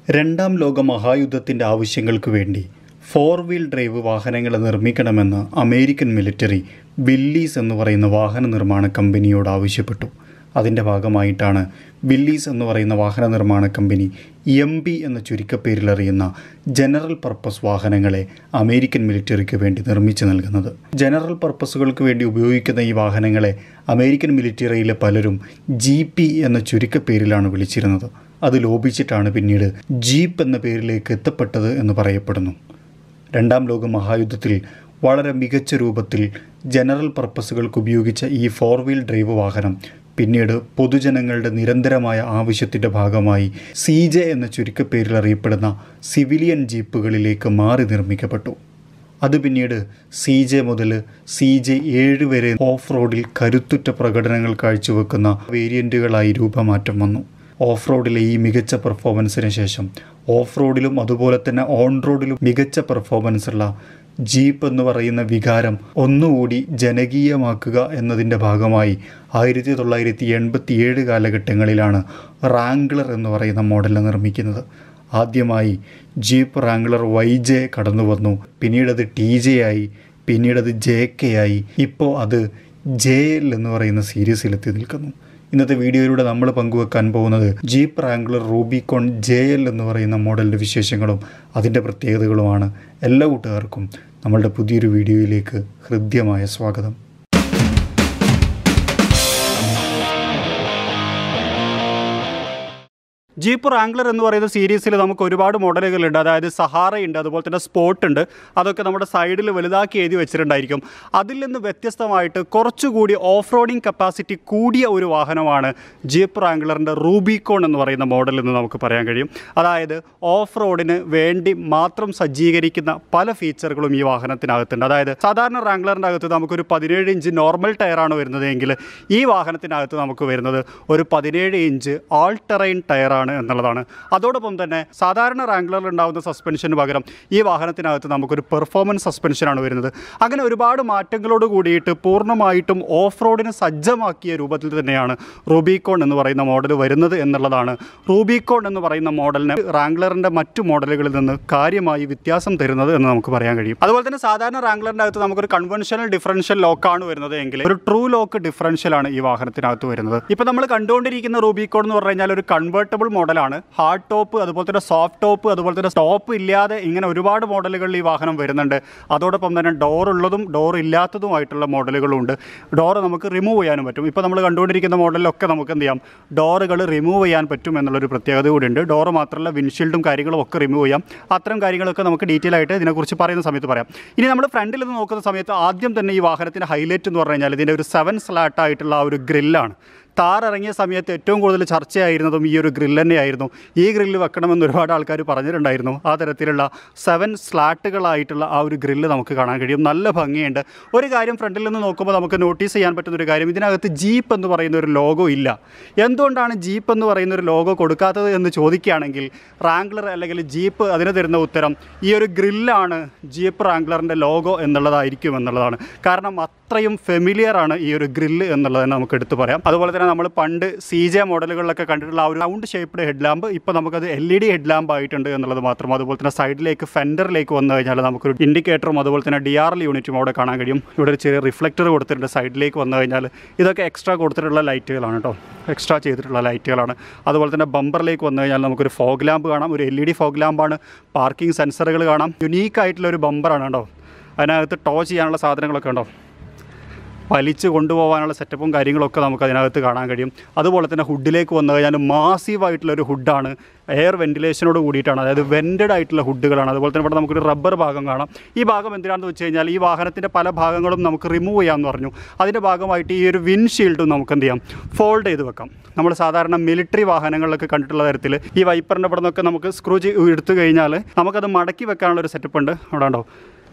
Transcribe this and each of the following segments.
രണ്ടാം ലോക മഹായുദ്ധത്തിൻ്റെ ആവശ്യങ്ങൾക്ക് വേണ്ടി ഫോർ വീൽ ഡ്രൈവ് വാഹനങ്ങൾ നിർമ്മിക്കണമെന്ന് അമേരിക്കൻ മിലിറ്ററി ബില്ലീസ് എന്ന് പറയുന്ന വാഹന നിർമ്മാണ കമ്പനിയോട് ആവശ്യപ്പെട്ടു അതിൻ്റെ ഭാഗമായിട്ടാണ് ബില്ലീസ് എന്ന് പറയുന്ന വാഹന നിർമ്മാണ കമ്പനി എം ബി എന്ന ചുരുക്കപ്പേരിൽ അറിയുന്ന ജനറൽ പർപ്പസ് വാഹനങ്ങളെ അമേരിക്കൻ മിലിറ്ററിക്ക് വേണ്ടി നിർമ്മിച്ചു നൽകുന്നത് ജനറൽ പർപ്പസുകൾക്ക് വേണ്ടി ഉപയോഗിക്കുന്ന ഈ വാഹനങ്ങളെ അമേരിക്കൻ മിലിറ്ററിയിലെ പലരും ജി പി എന്ന ചുരുക്കപ്പേരിലാണ് വിളിച്ചിരുന്നത് അത് ലോപിച്ചിട്ടാണ് പിന്നീട് ജീപ്പ് എന്ന പേരിലേക്ക് എത്തപ്പെട്ടത് എന്ന് പറയപ്പെടുന്നു രണ്ടാം ലോക മഹായുദ്ധത്തിൽ വളരെ മികച്ച രൂപത്തിൽ ജനറൽ പർപ്പസുകൾക്ക് ഉപയോഗിച്ച ഈ ഫോർ വീൽ ഡ്രൈവ് വാഹനം പിന്നീട് പൊതുജനങ്ങളുടെ നിരന്തരമായ ആവശ്യത്തിൻ്റെ ഭാഗമായി സി ജെ എന്ന ചുരുക്കപ്പേരിൽ അറിയപ്പെടുന്ന സിവിലിയൻ ജീപ്പുകളിലേക്ക് മാറി നിർമ്മിക്കപ്പെട്ടു അത് പിന്നീട് സി ജെ മുതൽ സി ജെ ഏഴ് വരെ ഓഫ് റോഡിൽ കരുത്തുറ്റ പ്രകടനങ്ങൾ കാഴ്ചവെക്കുന്ന വേരിയൻറ്റുകളായി രൂപമാറ്റം വന്നു ഓഫ് റോഡിലെ ഈ മികച്ച പെർഫോമൻസിന് ശേഷം ഓഫ് റോഡിലും അതുപോലെ തന്നെ ഓൺ റോഡിലും മികച്ച പെർഫോമൻസുള്ള ജീപ്പ് എന്ന് പറയുന്ന വികാരം ഒന്നുകൂടി ജനകീയമാക്കുക എന്നതിൻ്റെ ഭാഗമായി ആയിരത്തി തൊള്ളായിരത്തി എൺപത്തി ഏഴ് കാലഘട്ടങ്ങളിലാണ് റാംഗ്ലർ എന്ന് പറയുന്ന മോഡൽ നിർമ്മിക്കുന്നത് ആദ്യമായി ജീപ്പ് റാംഗ്ലർ വൈ ജെ കടന്നു വന്നു പിന്നീട് അത് ടി ജെ ആയി പിന്നീട് അത് ജെ കെ ആയി ഇപ്പോൾ അത് ജെ എൽ എന്ന് പറയുന്ന സീരീസിലെത്തി നിൽക്കുന്നു ഇന്നത്തെ വീഡിയോയിലൂടെ നമ്മൾ പങ്കുവെക്കാൻ പോകുന്നത് Jeep Wrangler Rubicon J L എന്ന് പറയുന്ന മോഡലിൻ്റെ വിശേഷങ്ങളും അതിൻ്റെ പ്രത്യേകതകളുമാണ് എല്ലാ കൂട്ടുകാർക്കും നമ്മളുടെ പുതിയൊരു വീഡിയോയിലേക്ക് ഹൃദ്യമായ സ്വാഗതം ജീപ്പ് റാംഗ്ലർ എന്ന് പറയുന്ന സീരീസിൽ നമുക്ക് ഒരുപാട് മോഡലുകളുണ്ട് അതായത് സഹാറ ഉണ്ട് അതുപോലെ തന്നെ സ്പോട്ട് ഉണ്ട് അതൊക്കെ നമ്മുടെ സൈഡിൽ വലുതാക്കി എഴുതി വെച്ചിട്ടുണ്ടായിരിക്കും അതിൽ നിന്ന് വ്യത്യസ്തമായിട്ട് കുറച്ചുകൂടി ഓഫ് റോഡിങ് കപ്പാസിറ്റി കൂടിയ ഒരു വാഹനമാണ് ജീപ്പ് റാംഗ്ലറിൻ്റെ റൂബിക്കോൺ എന്ന് പറയുന്ന മോഡൽ എന്ന് നമുക്ക് പറയാൻ കഴിയും അതായത് ഓഫ് റോഡിന് വേണ്ടി മാത്രം സജ്ജീകരിക്കുന്ന പല ഫീച്ചറുകളും ഈ വാഹനത്തിനകത്തുണ്ട് അതായത് സാധാരണ റാംഗ്ലറിൻ്റെ അകത്ത് നമുക്കൊരു പതിനേഴ് ഇഞ്ച് നോർമൽ ടയറാണ് വരുന്നത് എങ്കിൽ ഈ വാഹനത്തിനകത്ത് നമുക്ക് വരുന്നത് ഒരു പതിനേഴ് ഇഞ്ച് ആൾ ടെറൈൻ ടയറാണ് എന്നുള്ളതാണ് അതോടൊപ്പം തന്നെ സാധാരണ റാംഗ്ലറിൽ ഉണ്ടാകുന്ന സസ്പെൻഷന് പകരം ഈ വാഹനത്തിനകത്ത് നമുക്കൊരു പെർഫോമൻസ് സസ്പെൻഷനാണ് വരുന്നത് അങ്ങനെ ഒരുപാട് മാറ്റങ്ങളോട് കൂടിയിട്ട് പൂർണ്ണമായിട്ടും ഓഫ് റോഡിന് സജ്ജമാക്കിയ രൂപത്തിൽ തന്നെയാണ് റൂബിക്കോൺ എന്ന് പറയുന്ന മോഡൽ വരുന്നത് എന്നുള്ളതാണ് റൂബിക്കോൺ എന്ന് പറയുന്ന മോഡലിന് റാംഗ്ലറിൻ്റെ മറ്റു മോഡലുകളിൽ നിന്ന് കാര്യമായി വ്യത്യാസം തരുന്നത് എന്ന് നമുക്ക് പറയാൻ കഴിയും അതുപോലെ തന്നെ സാധാരണ റാംഗ്ലറിൻ്റെ അകത്ത് നമുക്കൊരു കൺവെൻഷണൽ ഡിഫറൻഷ്യൽ ലോക്കാണ് വരുന്നത് എങ്കിൽ ഒരു ട്രൂ ലോക്ക് ഡിഫറൻഷ്യലാണ് ഈ വാഹനത്തിനകത്ത് വരുന്നത് ഇപ്പോൾ നമ്മൾ കണ്ടുകൊണ്ടിരിക്കുന്ന റൂബിക്കോൺ എന്ന് പറഞ്ഞു കഴിഞ്ഞാൽ ഒരു കൺവേർട്ടബിൾ മോഡലാണ് ഹാർഡ് ടോപ്പ് അതുപോലെ തന്നെ സോഫ്റ്റ് ടോപ്പ് അതുപോലെ തന്നെ ടോപ്പ് ഇല്ലാതെ ഇങ്ങനെ ഒരുപാട് മോഡലുകളിൽ ഈ വാഹനം വരുന്നുണ്ട് അതോടൊപ്പം തന്നെ ഡോർ ഉള്ളതും ഡോർ ഇല്ലാത്തതുമായിട്ടുള്ള മോഡലുകളും ഉണ്ട് ഡോർ നമുക്ക് റിമൂവ് ചെയ്യാനും പറ്റും ഇപ്പോൾ നമ്മൾ കണ്ടുകൊണ്ടിരിക്കുന്ന മോഡലിലൊക്കെ നമുക്ക് എന്ത് ചെയ്യാം ഡോറുകൾ റിമൂവ് ചെയ്യാൻ പറ്റും എന്നുള്ളൊരു പ്രത്യേകത കൂടിയുണ്ട് ഡോർ മാത്രമല്ല വിൻഷീൽഡും കാര്യങ്ങളും ഒക്കെ റിമൂവ് ചെയ്യാം അത്തരം കാര്യങ്ങളൊക്കെ നമുക്ക് ഡീറ്റെയിൽ ആയിട്ട് ഇതിനെക്കുറിച്ച് പറയുന്ന സമയത്ത് പറയാം ഇനി നമ്മൾ ഫ്രണ്ടിൽ നിന്ന് നോക്കുന്ന സമയത്ത് ആദ്യം തന്നെ ഈ വാഹനത്തിൻ്റെ ഹൈലൈറ്റ് എന്ന് പറഞ്ഞു കഴിഞ്ഞാൽ ഇതിൻ്റെ ഒരു സെവൻ സ്ലാട്ട് ആയിട്ടുള്ള ആ ഒരു ഗ്രില്ലാണ് താർ ഇറങ്ങിയ സമയത്ത് ഏറ്റവും കൂടുതൽ ചർച്ചയായിരുന്നതും ഈ ഒരു ഗ്രില്ല് തന്നെയായിരുന്നു ഈ ഗ്രില്ല് വെക്കണമെന്ന് ഒരുപാട് ആൾക്കാർ പറഞ്ഞിട്ടുണ്ടായിരുന്നു ആ തരത്തിലുള്ള സെവൻ സ്ലാട്ടുകളായിട്ടുള്ള ആ ഒരു ഗ്രില്ല് നമുക്ക് കാണാൻ കഴിയും നല്ല ഭംഗിയുണ്ട് ഒരു കാര്യം ഫ്രണ്ടിൽ നിന്ന് നോക്കുമ്പോൾ നമുക്ക് നോട്ടീസ് ചെയ്യാൻ പറ്റുന്ന ഒരു കാര്യം ഇതിനകത്ത് ജീപ്പ് എന്ന് പറയുന്ന ഒരു ലോഗോ ഇല്ല എന്തുകൊണ്ടാണ് ജീപ്പ് എന്ന് പറയുന്ന ഒരു ലോഗോ കൊടുക്കാത്തത് എന്ന് ചോദിക്കുകയാണെങ്കിൽ റാംഗ്ലർ അല്ലെങ്കിൽ ജീപ്പ് അതിന് തരുന്ന ഉത്തരം ഈ ഒരു ഗ്രില്ലാണ് ജീപ്പ് റാംഗ്ലറിൻ്റെ ലോഗോ എന്നുള്ളതായിരിക്കും എന്നുള്ളതാണ് കാരണം അത്രയും ഫെമിലിയർ ആണ് ഈ ഒരു ഗ്രില്ല് എന്നുള്ളത് തന്നെ നമുക്ക് എടുത്തു പറയാം അതുപോലെ തന്നെ നമ്മൾ പണ്ട് സി ജെ മോഡലുകളിലൊക്കെ കണ്ടിട്ടുള്ള ആ ഒരു റൗണ്ട് ഷേപ്ഡ് ഹെഡ് ലാമ്പ് ഇപ്പോൾ നമുക്കത് L E D head lamp ആയിട്ടുണ്ട് എന്നുള്ളത് മാത്രം അതുപോലെ തന്നെ സൈഡിലേക്ക് ഫെൻഡറിലേക്ക് വന്നു കഴിഞ്ഞാൽ നമുക്കൊരു ഇൻഡിക്കേറ്ററും അതുപോലെ തന്നെ ഡി ആർ എൽ യൂണിറ്റും അവിടെ കാണാൻ കഴിയും ഇവിടെ ഒരു ചെറിയ റിഫ്ലക്ടർ കൊടുത്തിട്ടുണ്ട് സൈഡിലേക്ക് വന്നു കഴിഞ്ഞാൽ ഇതൊക്കെ എക്സ്ട്രാ കൊടുത്തിട്ടുള്ള ലൈറ്റുകളാണ് കേട്ടോ എക്സ്ട്രാ ചെയ്തിട്ടുള്ള ലൈറ്റുകളാണ് അതുപോലെ തന്നെ ബമ്പറിലേക്ക് വന്നു കഴിഞ്ഞാൽ നമുക്കൊരു ഫോഗ് ലാമ്പ് കാണാം ഒരു എൽ ഇ ഡി ഫോഗ് ലാമ്പാണ് പാർക്കിംഗ് സെൻസറുകൾ കാണാം യുണീക്ക് ആയിട്ടുള്ള ഒരു ബമ്പറാണ് കേട്ടോ അതിനകത്ത് ടോ ചെയ്യാനുള്ള സാധനങ്ങളൊക്കെ ഉണ്ടോ വലിച്ചു കൊണ്ടുപോകാനുള്ള സെറ്റപ്പും കാര്യങ്ങളൊക്കെ നമുക്ക് അതിനകത്ത് കാണാൻ കഴിയും അതുപോലെ തന്നെ ഹുഡിലേക്ക് വന്നു കഴിഞ്ഞാൽ മാസീവായിട്ടുള്ള ഒരു ഹുഡാണ് എയർ വെന്റിലേഷനോട് കൂടിയിട്ടാണ് അതായത് വെൻറ്റഡ് ആയിട്ടുള്ള ഹുഡുകളാണ് അതുപോലെ തന്നെ ഇവിടെ നമുക്കൊരു റബ്ബർ ഭാഗം കാണാം ഈ ഭാഗം എന്തിനാണെന്ന് വെച്ച് കഴിഞ്ഞാൽ ഈ വാഹനത്തിൻ്റെ പല ഭാഗങ്ങളും നമുക്ക് റിമൂവ് ചെയ്യാമെന്ന് പറഞ്ഞു അതിൻ്റെ ഭാഗമായിട്ട് ഈ ഒരു വിൻഷീൽഡും നമുക്ക് എന്ത് ചെയ്യാം ഫോൾഡ് ചെയ്ത് വെക്കാം നമ്മൾ സാധാരണ മിലിറ്ററി വാഹനങ്ങളിലൊക്കെ കണ്ടിട്ടുള്ള തരത്തിൽ ഈ വൈപ്പറിൻ്റെ ഇവിടെ നിന്നൊക്കെ നമുക്ക് സ്ക്രൂ എടുത്തു കഴിഞ്ഞാൽ നമുക്കത് മടക്കി വെക്കാനുള്ള ഒരു സെറ്റപ്പ് ഉണ്ട് അവിടെ ഉണ്ടോ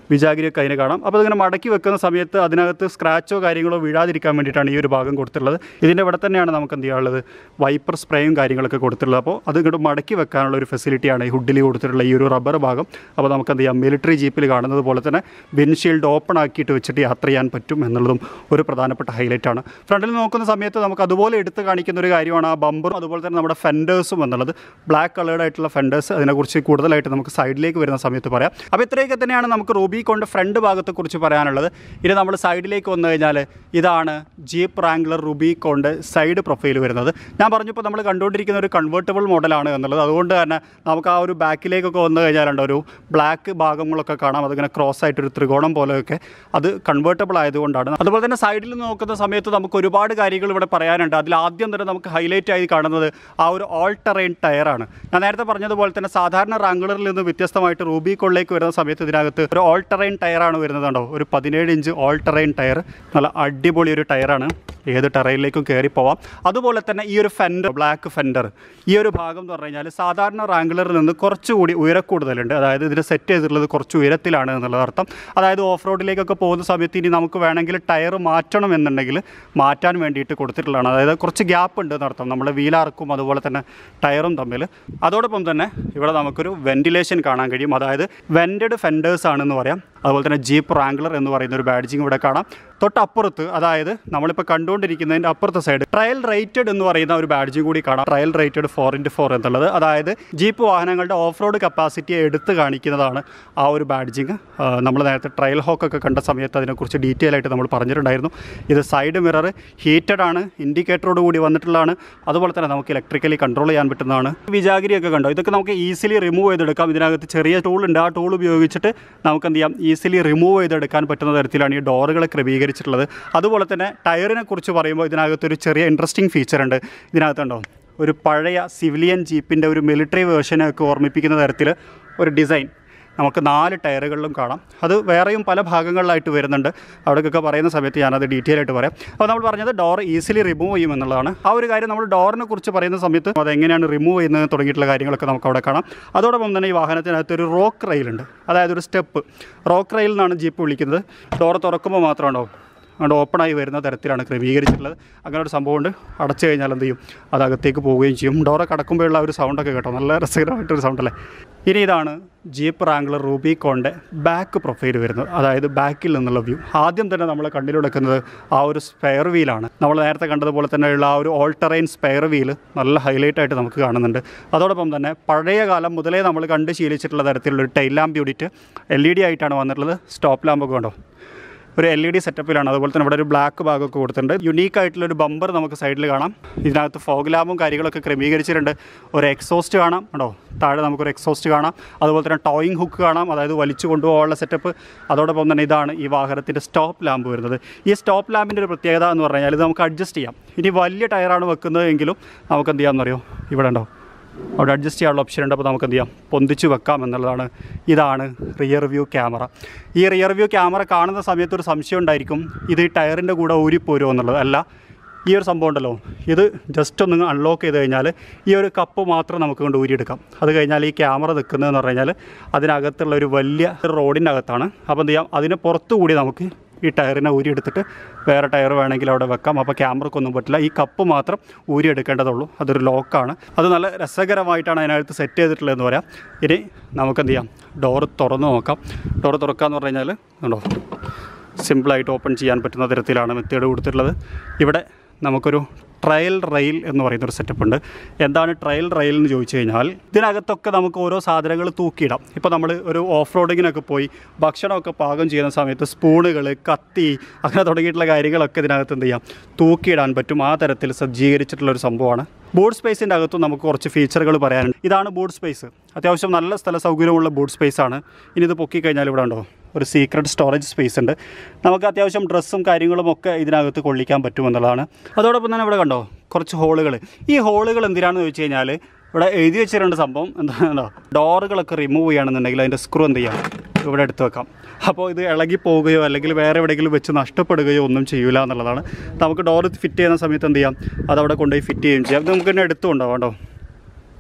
വിജാഗിരിയൊക്കെ അതിന് കാണാം അപ്പോൾ ഇതിങ്ങനെ മടക്കി വെക്കുന്ന സമയത്ത് അതിനകത്ത് സ്ക്രാച്ചോ കാര്യങ്ങളോ വീഴാതിരിക്കാൻ വേണ്ടിയിട്ടാണ് ഈ ഒരു ഭാഗം കൊടുത്തിട്ടുള്ളത് ഇതിൻ്റെ ഇവിടെ തന്നെയാണ് നമുക്ക് എന്ത് ചെയ്യാനുള്ളത് വൈപ്പർ സ്പ്രേയും കാര്യങ്ങളൊക്കെ കൊടുത്തിട്ടുള്ളത് അപ്പോൾ അത് ഇങ്ങോട്ട് മടക്കി വെക്കാനുള്ള ഒരു ഫെസിലിറ്റിയാണ് ഈ ഹുഡിൽ കൊടുത്തിട്ടുള്ള ഈ ഒരു റബ്ബർ ഭാഗം അപ്പോൾ നമുക്ക് എന്ത് ചെയ്യാം മിലിറ്ററി ജീപ്പിൽ കാണുന്നത് പോലെ തന്നെ വിൻഷീൽഡ് ഓപ്പൺ ആക്കിയിട്ട് വെച്ചിട്ട് യാത്ര ചെയ്യാൻ പറ്റും എന്നുള്ളതും ഒരു പ്രധാനപ്പെട്ട ഹൈലൈറ്റ് ആണ് ഫ്രണ്ടിൽ നോക്കുന്ന സമയത്ത് നമുക്ക് അതുപോലെ എടുത്ത് കാണിക്കുന്ന ഒരു കാര്യമാണ് ആ ബമ്പറും അതുപോലെ തന്നെ നമ്മുടെ ഫെൻഡേഴ്സും എന്നുള്ളത് ബ്ലാക്ക് കളേർഡ് ആയിട്ടുള്ള ഫെൻഡേഴ്സ് അതിനെക്കുറിച്ച് കൂടുതലായിട്ട് നമുക്ക് സൈഡിലേക്ക് വരുന്ന സമയത്ത് പറയാം അപ്പോൾ ഇത്രയൊക്കെ തന്നെയാണ് നമുക്ക് റൂബി കൊണ്ട് ഫ്രണ്ട് ഭാഗത്തെക്കുറിച്ച് പറയാനുള്ളത് ഇനി നമ്മൾ സൈഡിലേക്ക് വന്നു കഴിഞ്ഞാൽ ഇതാണ് Jeep Wrangler Rubicon side profile വരുന്നത് ഞാൻ പറഞ്ഞപ്പോൾ നമ്മൾ കണ്ടുകൊണ്ടിരിക്കുന്ന ഒരു കൺവേർട്ടബിൾ മോഡലാണ് എന്നുള്ളത് അതുകൊണ്ട് തന്നെ നമുക്ക് ആ ഒരു ബാക്കിലേക്കൊക്കെ വന്നു കഴിഞ്ഞാലുണ്ട് ഒരു ബ്ലാക്ക് ഭാഗങ്ങളൊക്കെ കാണാം അതിങ്ങനെ ക്രോസ് ആയിട്ടൊരു ത്രികോണം പോലെയൊക്കെ അത് കൺവേർട്ടബിൾ ആയതുകൊണ്ടാണ് അതുപോലെ തന്നെ സൈഡിൽ നോക്കുന്ന സമയത്ത് നമുക്ക് ഒരുപാട് കാര്യങ്ങൾ ഇവിടെ പറയാനുണ്ട് അതിൽ ആദ്യം തന്നെ നമുക്ക് ഹൈലൈറ്റ് ആയി കാണുന്നത് ആ ഒരു ഓൾ ടെറൈൻ ടയറാണ് ഞാൻ നേരത്തെ പറഞ്ഞതുപോലെ തന്നെ സാധാരണ റാംഗ്ലറിൽ നിന്ന് വ്യത്യസ്തമായിട്ട് റൂബി കൊള്ളേക്ക് വരുന്ന സമയത്ത് ഇതിനകത്ത് ഒരു ഓൾ ടെറൈൻ ടയറാണ് വരുന്നതുണ്ടോ ഒരു പതിനേഴ് ഇഞ്ച് ഓൾ ടെറൈൻ ടയർ നല്ല അടിപൊളി ഒരു ടയറാണ് ഏത് ടെറയിലേക്കും കയറി പോവാം അതുപോലെ തന്നെ ഈ ഒരു ഫെൻഡർ ബ്ലാക്ക് ഫെൻഡർ ഈ ഒരു ഭാഗം എന്ന് പറഞ്ഞു കഴിഞ്ഞാൽ സാധാരണ റാംഗ്ലറിൽ നിന്ന് കുറച്ചുകൂടി ഉയരക്കൂടുതലുണ്ട് അതായത് ഇതിന് സെറ്റ് ചെയ്തിട്ടുള്ളത് കുറച്ച് ഉയരത്തിലാണ് എന്നുള്ളത് അർത്ഥം അതായത് ഓഫ് റോഡിലേക്കൊക്കെ പോകുന്ന സമയത്ത് ഇനി നമുക്ക് വേണമെങ്കിൽ ടയർ മാറ്റണം എന്നുണ്ടെങ്കിൽ മാറ്റാൻ വേണ്ടിയിട്ട് കൊടുത്തിട്ടുള്ളതാണ് അതായത് കുറച്ച് ഗ്യാപ്പ് ഉണ്ട് എന്നർത്ഥം നമ്മൾ വീലാർക്കും അതുപോലെ തന്നെ ടയറും തമ്മിൽ അതോടൊപ്പം തന്നെ ഇവിടെ നമുക്കൊരു വെന്റിലേഷൻ കാണാൻ കഴിയും അതായത് വെൻറ്റഡ് ഫെൻഡേഴ്സ് ആണെന്ന് പറയാം അതുപോലെ തന്നെ ജീപ്പ് റാംഗ്ലർ എന്ന് പറയുന്ന ഒരു ബാഡ്ജിങ് ഇവിടെ കാണാം തൊട്ടപ്പുറത്ത് അതായത് നമ്മളിപ്പോൾ കണ്ടുകൊണ്ടിരിക്കുന്നതിൻ്റെ അപ്പുറത്തെ സൈഡ് ട്രയൽ റേറ്റഡ് എന്ന് പറയുന്ന ഒരു ബാഡ്ജ് കൂടി കാണാം trail rated four into four എന്നുള്ളത് അതായത് ജീപ്പ് വാഹനങ്ങളുടെ ഓഫ് റോഡ് കപ്പാസിറ്റിയെ എടുത്ത് കാണിക്കുന്നതാണ് ആ ഒരു ബാഡ്ജിങ് നമ്മൾ നേരത്തെ ട്രയൽ ഹോക്കൊക്കെ കണ്ട സമയത്ത് അതിനെക്കുറിച്ച് ഡീറ്റെയിൽ ആയിട്ട് നമ്മൾ പറഞ്ഞിട്ടുണ്ടായിരുന്നു ഇത് സൈഡ് മിറർ ഹീറ്റഡ് ആണ് ഇൻഡിക്കേറ്ററോട് കൂടി വന്നിട്ടുള്ളതാണ് അതുപോലെ തന്നെ നമുക്ക് ഇലക്ട്രിക്കലി കൺട്രോൾ ചെയ്യാൻ പറ്റുന്നതാണ് വിജാഗിരിയൊക്കെ കണ്ടോ ഇതൊക്കെ നമുക്ക് ഈസിലി റിമൂവ് ചെയ്തെടുക്കാം ഇതിനകത്ത് ചെറിയ ടൂൾ ഉണ്ട് ആ ടൂൾ ഉപയോഗിച്ചിട്ട് നമുക്ക് എന്ത് ചെയ്യാം ഈസിലി റിമൂവ് ചെയ്തെടുക്കാൻ പറ്റുന്ന തരത്തിലാണ് ഈ ഡോറുകൾ ക്രമീകരിച്ചിട്ടുള്ളത് അതുപോലെ തന്നെ ടയറിനെ കുറിച്ച് പറയുമ്പോൾ ഇതിനകത്തൊരു ചെറിയ ഇൻട്രസ്റ്റിംഗ് ഫീച്ചർ ഉണ്ട് ഇതിനകത്തുണ്ടോ ഒരു പഴയ സിവിലിയൻ ജീപ്പിൻ്റെ ഒരു മിലിറ്ററി വേർഷനൊക്കെ ഓർമ്മിപ്പിക്കുന്ന തരത്തിൽ ഒരു ഡിസൈൻ നമുക്ക് നാല് ടയറുകളിലും കാണാം അത് വേറെയും പല ഭാഗങ്ങളിലായിട്ട് വരുന്നുണ്ട് അവിടേക്കൊക്കെ പറയുന്ന സമയത്ത് ഞാനത് ഡീറ്റെയിൽ ആയിട്ട് പറയാം അപ്പോൾ നമ്മൾ പറഞ്ഞത് ഡോർ ഈസിലി റിമൂവ് ചെയ്യും എന്നുള്ളതാണ് ആ ഒരു കാര്യം നമ്മൾ ഡോറിനെ കുറിച്ച് പറയുന്ന സമയത്ത് അത് എങ്ങനെയാണ് റിമൂവ് ചെയ്യുന്നത് തുടങ്ങിയിട്ടുള്ള കാര്യങ്ങളൊക്കെ നമുക്ക് അവിടെ കാണാം അതോടൊപ്പം തന്നെ ഈ വാഹനത്തിനകത്ത് ഒരു റോക്ക് റെയിലുണ്ട് അതായത് ഒരു സ്റ്റെപ്പ് റോക്ക് റെയിൽ എന്നാണ് ജീപ്പ് വിളിക്കുന്നത് ഡോർ തുറക്കുമ്പോൾ മാത്രം ഉണ്ടാവും അതുകൊണ്ട് ഓപ്പണായി വരുന്ന തരത്തിലാണ് ക്രമീകരിച്ചിട്ടുള്ളത് അങ്ങനെ ഒരു സംഭവമുണ്ട് അടച്ചു കഴിഞ്ഞാൽ എന്ത് ചെയ്യും അത് അകത്തേക്ക് പോവുകയും ചെയ്യും ഡോറ് കടക്കുമ്പോഴുള്ള ആ ഒരു സൗണ്ടൊക്കെ കേട്ടോ നല്ല രസകരമായിട്ടൊരു സൗണ്ടല്ലേ ഇനി ഇതാണ് ജീപ്പ് റാംഗ്ലർ റൂബിക്കോണിൻ്റെ ബാക്ക് പ്രൊഫൈൽ വരുന്നത് അതായത് ബാക്കിൽ നിന്നുള്ള വ്യൂ ആദ്യം തന്നെ നമ്മൾ കണ്ണിലുടക്കുന്നത് ആ ഒരു സ്പെയർ വീലാണ് നമ്മൾ നേരത്തെ കണ്ടതുപോലെ തന്നെയുള്ള ആ ഒരു ഓൾട്ടറൈൻ സ്പെയർ വീൽ നല്ല ഹൈലൈറ്റ് ആയിട്ട് നമുക്ക് കാണുന്നുണ്ട് അതോടൊപ്പം തന്നെ പഴയ കാലം മുതലേ നമ്മൾ കണ്ട് ശീലിച്ചിട്ടുള്ള തരത്തിലുള്ള ഒരു tail lamp unit L E D ആയിട്ടാണ് വന്നിട്ടുള്ളത് സ്റ്റോപ്പ് ലാമ്പൊക്കെ കണ്ടോ ഒരു എൽ ഇ ഡി സെറ്റപ്പിലാണ് അതുപോലെ തന്നെ ഇവിടെ ഒരു ബ്ലാക്ക് ഭാഗമൊക്കെ കൊടുത്തിട്ടുണ്ട് യുണീക്ക് ആയിട്ടുള്ള ഒരു ബമ്പർ നമുക്ക് സൈഡിൽ കാണാം ഇതിനകത്ത് ഫോഗ് ലാമ്പും കാര്യങ്ങളൊക്കെ ക്രമീകരിച്ചിട്ടുണ്ട് ഒരു എക്സോസ്റ്റ് കാണാം കേട്ടോ താഴെ നമുക്കൊരു എക്സോസ്റ്റ് കാണാം അതുപോലെ തന്നെ ടോയിങ് ഹുക്ക് കാണാം അതായത് വലിച്ചു കൊണ്ടുപോകാനുള്ള സെറ്റപ്പ് അതോടൊപ്പം തന്നെ ഇതാണ് ഈ വാഹനത്തിൻ്റെ സ്റ്റോപ്പ് ലാമ്പ് വരുന്നത് ഈ സ്റ്റോപ്പ് ലാമ്പിൻ്റെ ഒരു പ്രത്യേകത എന്ന് പറഞ്ഞു കഴിഞ്ഞാൽ ഇത് നമുക്ക് അഡ്ജസ്റ്റ് ചെയ്യാം ഇനി വലിയ ടയറാണ് വെക്കുന്നതെങ്കിലും നമുക്ക് എന്ത് ചെയ്യാമെന്നറിയോ ഇവിടെ ഉണ്ടോ അവിടെ അഡ്ജസ്റ്റ് ചെയ്യാനുള്ള ഓപ്ഷൻ ഉണ്ട് അപ്പോൾ നമുക്ക് എന്ത് ചെയ്യാം പൊന്തിച്ച് വെക്കാം എന്നുള്ളതാണ് ഇതാണ് റിയർ വ്യൂ ക്യാമറ ഈ റിയർ വ്യൂ ക്യാമറ കാണുന്ന സമയത്ത് ഒരു സംശയം ഉണ്ടായിരിക്കും ഇത് ഈ ടയറിൻ്റെ കൂടെ ഊരിപ്പോരുമോ എന്നുള്ളത് അല്ല ഈ ഒരു സംഭവം ഉണ്ടല്ലോ ഇത് ജസ്റ്റ് ഒന്ന് അൺലോക്ക് ചെയ്ത് കഴിഞ്ഞാൽ ഈ ഒരു കപ്പ് മാത്രം നമുക്ക് കൊണ്ട് ഊരിയെടുക്കാം അത് കഴിഞ്ഞാൽ ഈ ക്യാമറ നിൽക്കുന്നതെന്ന് പറഞ്ഞു കഴിഞ്ഞാൽ അതിനകത്തുള്ള ഒരു വലിയ റോഡിൻ്റെ അകത്താണ് അപ്പോൾ എന്ത് ചെയ്യാം അതിന് പുറത്തു കൂടി നമുക്ക് ഈ ടയറിനെ ഊരിയെടുത്തിട്ട് വേറെ ടയർ വേണമെങ്കിൽ അവിടെ വെക്കാം അപ്പോൾ ക്യാമറക്കൊന്നും പറ്റില്ല ഈ കപ്പ് മാത്രം ഊരിയെടുക്കേണ്ടതുള്ളൂ അതൊരു ലോക്കാണ് അത് നല്ല രസകരമായിട്ടാണ് അതിനകത്ത് സെറ്റ് ചെയ്തിട്ടുള്ളതെന്ന് പറയാം ഇനി നമുക്ക് എന്ത് ചെയ്യാം ഡോറ് തുറന്ന് നോക്കാം ഡോറ് തുറക്കാന്ന് പറഞ്ഞു കഴിഞ്ഞാൽ ഉണ്ടോ സിമ്പിളായിട്ട് ഓപ്പൺ ചെയ്യാൻ പറ്റുന്ന തരത്തിലാണ് മെത്തേഡ് കൊടുത്തിട്ടുള്ളത് ഇവിടെ നമുക്കൊരു ട്രയൽ റെയിൽ എന്ന് പറയുന്ന ഒരു സെറ്റപ്പ് ഉണ്ട് എന്താണ് ട്രയൽ റെയിൽ എന്ന് ചോദിച്ചു കഴിഞ്ഞാൽ ഇതിനകത്തൊക്കെ നമുക്ക് ഓരോ സാധനങ്ങൾ തൂക്കിയിടാം ഇപ്പോൾ നമ്മൾ ഒരു ഓഫ് റോഡിങ്ങിനൊക്കെ പോയി ഭക്ഷണമൊക്കെ പാകം ചെയ്യുന്ന സമയത്ത് സ്പൂണുകൾ കത്തി അങ്ങനെ തുടങ്ങിയിട്ടുള്ള കാര്യങ്ങളൊക്കെ ഇതിനകത്ത് എന്ത് ചെയ്യാം തൂക്കിയിടാൻ പറ്റും ആ തരത്തിൽ സജ്ജീകരിച്ചിട്ടുള്ള ഒരു സംഭവമാണ് ബോർഡ് സ്പേസിൻ്റെ അകത്തും നമുക്ക് കുറച്ച് ഫീച്ചറുകൾ പറയാനുണ്ട് ഇതാണ് ബോർഡ് സ്പേസ് അത്യാവശ്യം നല്ല സ്ഥല സൗകര്യമുള്ള ബോർഡ് സ്പേസ് ആണ് ഇനി ഇത് പൊക്കി കഴിഞ്ഞാൽ ഇവിടെ ഉണ്ടോ ഒരു സീക്രട്ട് സ്റ്റോറേജ് സ്പേസ് ഉണ്ട് നമുക്ക് അത്യാവശ്യം ഡ്രസ്സും കാര്യങ്ങളും ഒക്കെ ഇതിനകത്ത് കൊള്ളിക്കാൻ പറ്റുമെന്നുള്ളതാണ് അതോടൊപ്പം തന്നെ ഇവിടെ കണ്ടോ കുറച്ച് ഹോളുകൾ ഈ ഹോളുകൾ എന്തിനാണെന്ന് ചോദിച്ചു കഴിഞ്ഞാൽ ഇവിടെ എഴുതി വെച്ചിട്ടുണ്ട് സംഭവം എന്താ ഡോറുകളൊക്കെ റിമൂവ് ചെയ്യുകയാണെന്നുണ്ടെങ്കിൽ അതിൻ്റെ സ്ക്രൂ എന്ത് ചെയ്യാം ഇവിടെ എടുത്ത് വെക്കാം അപ്പോൾ ഇത് ഇളകി പോവുകയോ അല്ലെങ്കിൽ വേറെ എവിടെയെങ്കിലും വെച്ച് നഷ്ടപ്പെടുകയോ ഒന്നും ചെയ്യൂല എന്നുള്ളതാണ് നമുക്ക് ഡോർ ഫിറ്റ് ചെയ്യുന്ന സമയത്ത് എന്ത് ചെയ്യാം അതവിടെ കൊണ്ടുപോയി ഫിറ്റ് ചെയ്യുകയും ചെയ്യാം ഇത് നമുക്ക് തന്നെ എടുത്തു കൊണ്ടുപോകാം കേട്ടോ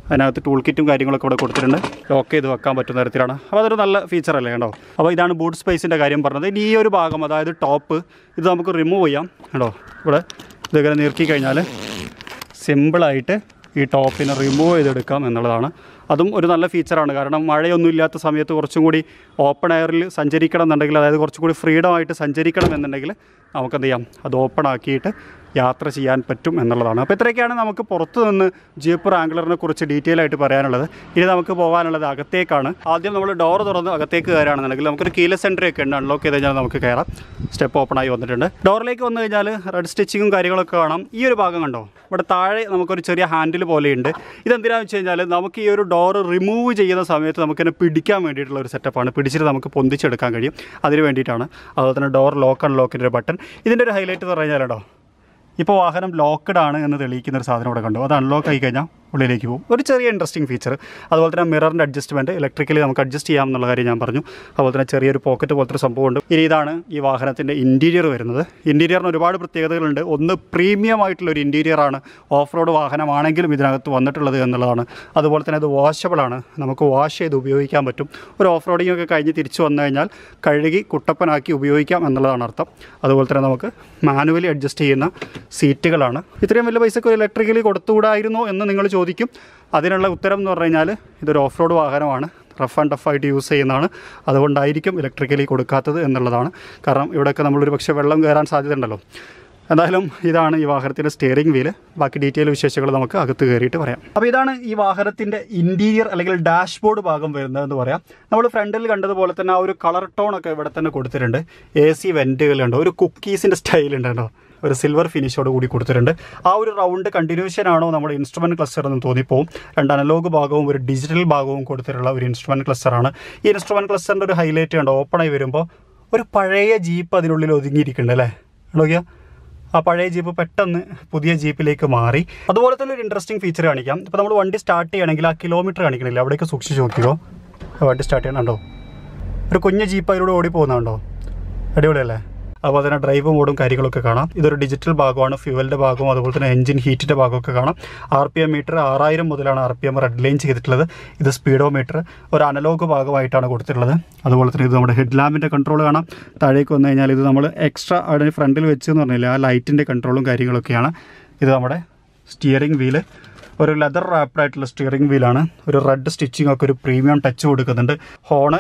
അതിനകത്ത് ടൂൾ കിറ്റും കാര്യങ്ങളൊക്കെ ഇവിടെ കൊടുത്തിട്ടുണ്ട് ലോക്ക് ചെയ്ത് വെക്കാൻ പറ്റുന്ന തരത്തിലാണ് അപ്പോൾ അതൊരു നല്ല ഫീച്ചർ അല്ലേ കേട്ടോ അപ്പോൾ ഇതാണ് ബൂട്ട് സ്പേസിൻ്റെ കാര്യം പറഞ്ഞത് ഇനി ഈ ഒരു ഭാഗം അതായത് ടോപ്പ് ഇത് നമുക്ക് റിമൂവ് ചെയ്യാം കേട്ടോ ഇവിടെ ഇതിങ്ങനെ നീർക്കി കഴിഞ്ഞാൽ സിമ്പിളായിട്ട് ഈ ടോപ്പിനെ റിമൂവ് ചെയ്തെടുക്കാം എന്നുള്ളതാണ് അതും ഒരു നല്ല ഫീച്ചറാണ് കാരണം മഴയൊന്നും ഇല്ലാത്ത സമയത്ത് കുറച്ചും കൂടി ഓപ്പൺ എയറിൽ സഞ്ചരിക്കണം എന്നുണ്ടെങ്കിൽ അതായത് കുറച്ചും കൂടി ഫ്രീഡം ആയിട്ട് സഞ്ചരിക്കണം എന്നുണ്ടെങ്കിൽ നമുക്ക് എന്ത് ചെയ്യാം അത് ഓപ്പൺ ആക്കിയിട്ട് യാത്ര ചെയ്യാൻ പറ്റും എന്നുള്ളതാണ് അപ്പോൾ ഇത്രയൊക്കെയാണ് നമുക്ക് പുറത്തു നിന്ന് ജീപ്പ് റാംഗ്ലറിനെ കുറിച്ച് ഡീറ്റെയിൽ ആയിട്ട് പറയാനുള്ളത് ഇനി നമുക്ക് പോകാനുള്ളത് അകത്തേക്കാണ് ആദ്യം നമ്മൾ ഡോർ തുറന്ന് അകത്തേക്ക് കയറുകയാണെന്നുണ്ടെങ്കിൽ നമുക്കൊരു കീലസ് എൻട്രി ഒക്കെ ഉണ്ട് അൺലോക്ക് ചെയ്ത് കഴിഞ്ഞാൽ നമുക്ക് കയറാം സ്റ്റെപ്പ് ഓപ്പൺ ആയി വന്നിട്ടുണ്ട് ഡോറിലേക്ക് വന്നു കഴിഞ്ഞാൽ റെഡ് സ്റ്റിച്ചിങ്ങും കാര്യങ്ങളൊക്കെ കാണാം ഈ ഒരു ഭാഗം കണ്ടോ ഇവിടെ താഴെ നമുക്കൊരു ചെറിയ ഹാൻഡിൽ പോലെയുണ്ട് ഇതെന്തിനാണെന്ന് വെച്ച് കഴിഞ്ഞാൽ നമുക്ക് ഈ ഒരു ഡോർ റിമൂവ് ചെയ്യുന്ന സമയത്ത് നമുക്കിനെ പിടിക്കാൻ വേണ്ടിയിട്ടുള്ള ഒരു സെറ്റപ്പാണ് പിടിച്ചിട്ട് നമുക്ക് പൊന്തിച്ചെടുക്കാൻ കഴിയും അതിന് വേണ്ടിയിട്ടാണ് അതുപോലെ തന്നെ ഡോർ ലോക്ക് അൺലോക്കിൻ്റെ ഒരു ബട്ടൺ ഇതിൻ്റെ ഒരു ഹൈലൈറ്റ് എന്ന് പറഞ്ഞാൽ കേട്ടോ ഇപ്പോൾ വാഹനം ലോക്ക്ഡ് ആണ് എന്ന് തെളിയിക്കുന്ന ഒരു സാധനം ഇവിടെ കണ്ടു അത് അൺലോക്ക് ആയി കഴിഞ്ഞാൽ ഉള്ളിലേക്ക് പോകും ഒരു ചെറിയ ഇൻട്രസ്റ്റിംഗ് ഫീച്ചർ അതുപോലെ തന്നെ മിററിൻ്റെ അഡ്ജസ്റ്റ്മെൻറ്റ് ഇലക്ട്രിക്കലി നമുക്ക് അഡ്ജസ്റ്റ് ചെയ്യാം എന്നുള്ള കാര്യം ഞാൻ പറഞ്ഞു അതുപോലെ തന്നെ ചെറിയൊരു പോക്കറ്റ് പോലത്തെ ഒരു സംഭവമുണ്ട് ഇനി ഇതാണ് ഈ വാഹനത്തിൻ്റെ ഇൻറ്റീരിയർ വരുന്നത് ഇൻറ്റീരിയറിന് ഒരുപാട് പ്രത്യേകതകളുണ്ട് ഒന്ന് പ്രീമിയം ആയിട്ടുള്ള ഒരു ഇൻറ്റീരിയറാണ് ഓഫ് റോഡ് വാഹനമാണെങ്കിലും ഇതിനകത്ത് വന്നിട്ടുള്ളത് എന്നുള്ളതാണ് അതുപോലെ തന്നെ അത് വാഷബിളാണ് നമുക്ക് വാഷ് ചെയ്ത് ഉപയോഗിക്കാൻ പറ്റും ഒരു ഓഫ് റോഡിംഗ് ഒക്കെ കഴിഞ്ഞ് തിരിച്ചു വന്നു കഴിഞ്ഞാൽ കഴുകി കുട്ടപ്പനാക്കി ഉപയോഗിക്കാം എന്നുള്ളതാണ് അർത്ഥം അതുപോലെ തന്നെ നമുക്ക് മാനുവലി അഡ്ജസ്റ്റ് ചെയ്യുന്ന സീറ്റുകളാണ് ഇത്രയും വലിയ പൈസക്ക് ഒരു ഇലക്ട്രിക്കലി കൊടുത്തുകൂടായിരുന്നോ എന്ന് നിങ്ങൾ ചോദിക്കും അതിനുള്ള ഉത്തരം എന്ന് പറഞ്ഞു കഴിഞ്ഞാൽ ഇതൊരു ഓഫ് റോഡ് വാഹനമാണ് റഫ് ആൻഡ് ടഫായിട്ട് യൂസ് ചെയ്യുന്നതാണ് അതുകൊണ്ടായിരിക്കും ഇലക്ട്രിക്കലി കൊടുക്കാത്തത് എന്നുള്ളതാണ് കാരണം ഇവിടെയൊക്കെ നമ്മളൊരു പക്ഷേ വെള്ളം കയറാൻ സാധ്യതയുണ്ടല്ലോ എന്തായാലും ഇതാണ് ഈ വാഹനത്തിൻ്റെ സ്റ്റിയറിംഗ് വീല് ബാക്കി ഡീറ്റെയിൽ വിശേഷങ്ങൾ നമുക്ക് അകത്ത് കയറിയിട്ട് പറയാം അപ്പോൾ ഇതാണ് ഈ വാഹനത്തിൻ്റെ ഇൻറ്റീരിയർ അല്ലെങ്കിൽ ഡാഷ്ബോർഡ് ഭാഗം വരുന്നതെന്ന് പറയാം നമ്മൾ ഫ്രണ്ടിൽ കണ്ടതുപോലെ തന്നെ ആ ഒരു കളർ ടോൺ ഒക്കെ ഇവിടെ തന്നെ കൊടുത്തിട്ടുണ്ട് എ സി വെൻറ്റുകളുണ്ട് ഒരു കുക്കീസിൻ്റെ സ്റ്റൈലുണ്ട് കേട്ടോ ഒരു സിൽവർ ഫിനിഷോട് കൂടി കൊടുത്തിട്ടുണ്ട് ആ ഒരു റൗണ്ട് കണ്ടിന്യൂഷൻ ആണോ നമ്മുടെ ഇൻസ്ട്രുമെൻറ്റ് ക്ലസ്റ്റർ എന്ന് തോന്നിപ്പോവും രണ്ട് അനലോഗ് ഭാഗവും ഒരു ഡിജിറ്റൽ ഭാഗവും കൊടുത്തിട്ടുള്ള ഒരു ഇൻസ്ട്രുമെൻറ്റ് ക്ലസ്റ്ററാണ് ഈ ഇൻസ്ട്രുമെൻറ്റ് ക്ലസ്റ്ററിൻ്റെ ഒരു ഹൈലൈറ്റ് കണ്ടോ ഓപ്പണായി വരുമ്പോൾ ഒരു പഴയ ജീപ്പ് അതിനുള്ളിൽ ഒതുങ്ങിയിരിക്കുന്നുണ്ട് അല്ലേ നോക്കിയാൽ ആ പഴയ ജീപ്പ് പെട്ടെന്ന് പുതിയ ജീപ്പിലേക്ക് മാറി അതുപോലെ തന്നെ ഒരു ഇൻട്രസ്റ്റിംഗ് ഫീച്ചർ കാണിക്കാം ഇപ്പോൾ നമ്മൾ വണ്ടി സ്റ്റാർട്ട് ചെയ്യണമെങ്കിൽ ആ കിലോമീറ്റർ കാണിക്കണില്ല അവിടേക്ക് സൂക്ഷിച്ച് നോക്കിയോ ആ വണ്ടി സ്റ്റാർട്ട് ചെയ്യണുണ്ടോ ഒരു കുഞ്ഞ് ജീപ്പ് അതിലൂടെ ഓടി പോകുന്നുണ്ടോ അടിപൊളിയല്ലേ അതുപോലെ തന്നെ ഡ്രൈവ് മോഡും കാര്യങ്ങളൊക്കെ കാണാം ഇതൊരു ഡിജിറ്റൽ ഭാഗമാണ് ഫ്യൂവലിൻ്റെ ഭാഗവും അതുപോലെ തന്നെ എഞ്ചിൻ ഹീറ്റിൻ്റെ ഭാഗമൊക്കെ കാണാം ആർ പി എം മീറ്റർ ആറായിരം മുതലാണ് R P M red line ചെയ്തിട്ടുള്ളത് ഇത് സ്പീഡോ മീറ്റർ ഒരു അനലോഗ് ഭാഗമായിട്ടാണ് കൊടുത്തിട്ടുള്ളത് അതുപോലെ തന്നെ ഇത് നമ്മുടെ ഹെഡ് ലാമ്പിൻ്റെ കൺട്രോൾ കാണാം താഴേക്ക് വന്നു കഴിഞ്ഞാൽ ഇത് നമ്മൾ എക്സ്ട്രാ അവിടെ ഫ്രണ്ടിൽ വെച്ച് എന്ന് പറഞ്ഞില്ല ആ ലൈറ്റിൻ്റെ കൺട്രോളും കാര്യങ്ങളൊക്കെയാണ് ഇത് നമ്മുടെ സ്റ്റിയറിംഗ് വീല് ഒരു ലെതർ റാപ്ഡ് ആയിട്ടുള്ള സ്റ്റിയറിംഗ് വീലാണ് ഒരു റെഡ് സ്റ്റിച്ചിങ് ഒക്കെ ഒരു പ്രീമിയം ടച്ച് കൊടുക്കുന്നുണ്ട് ഹോണ്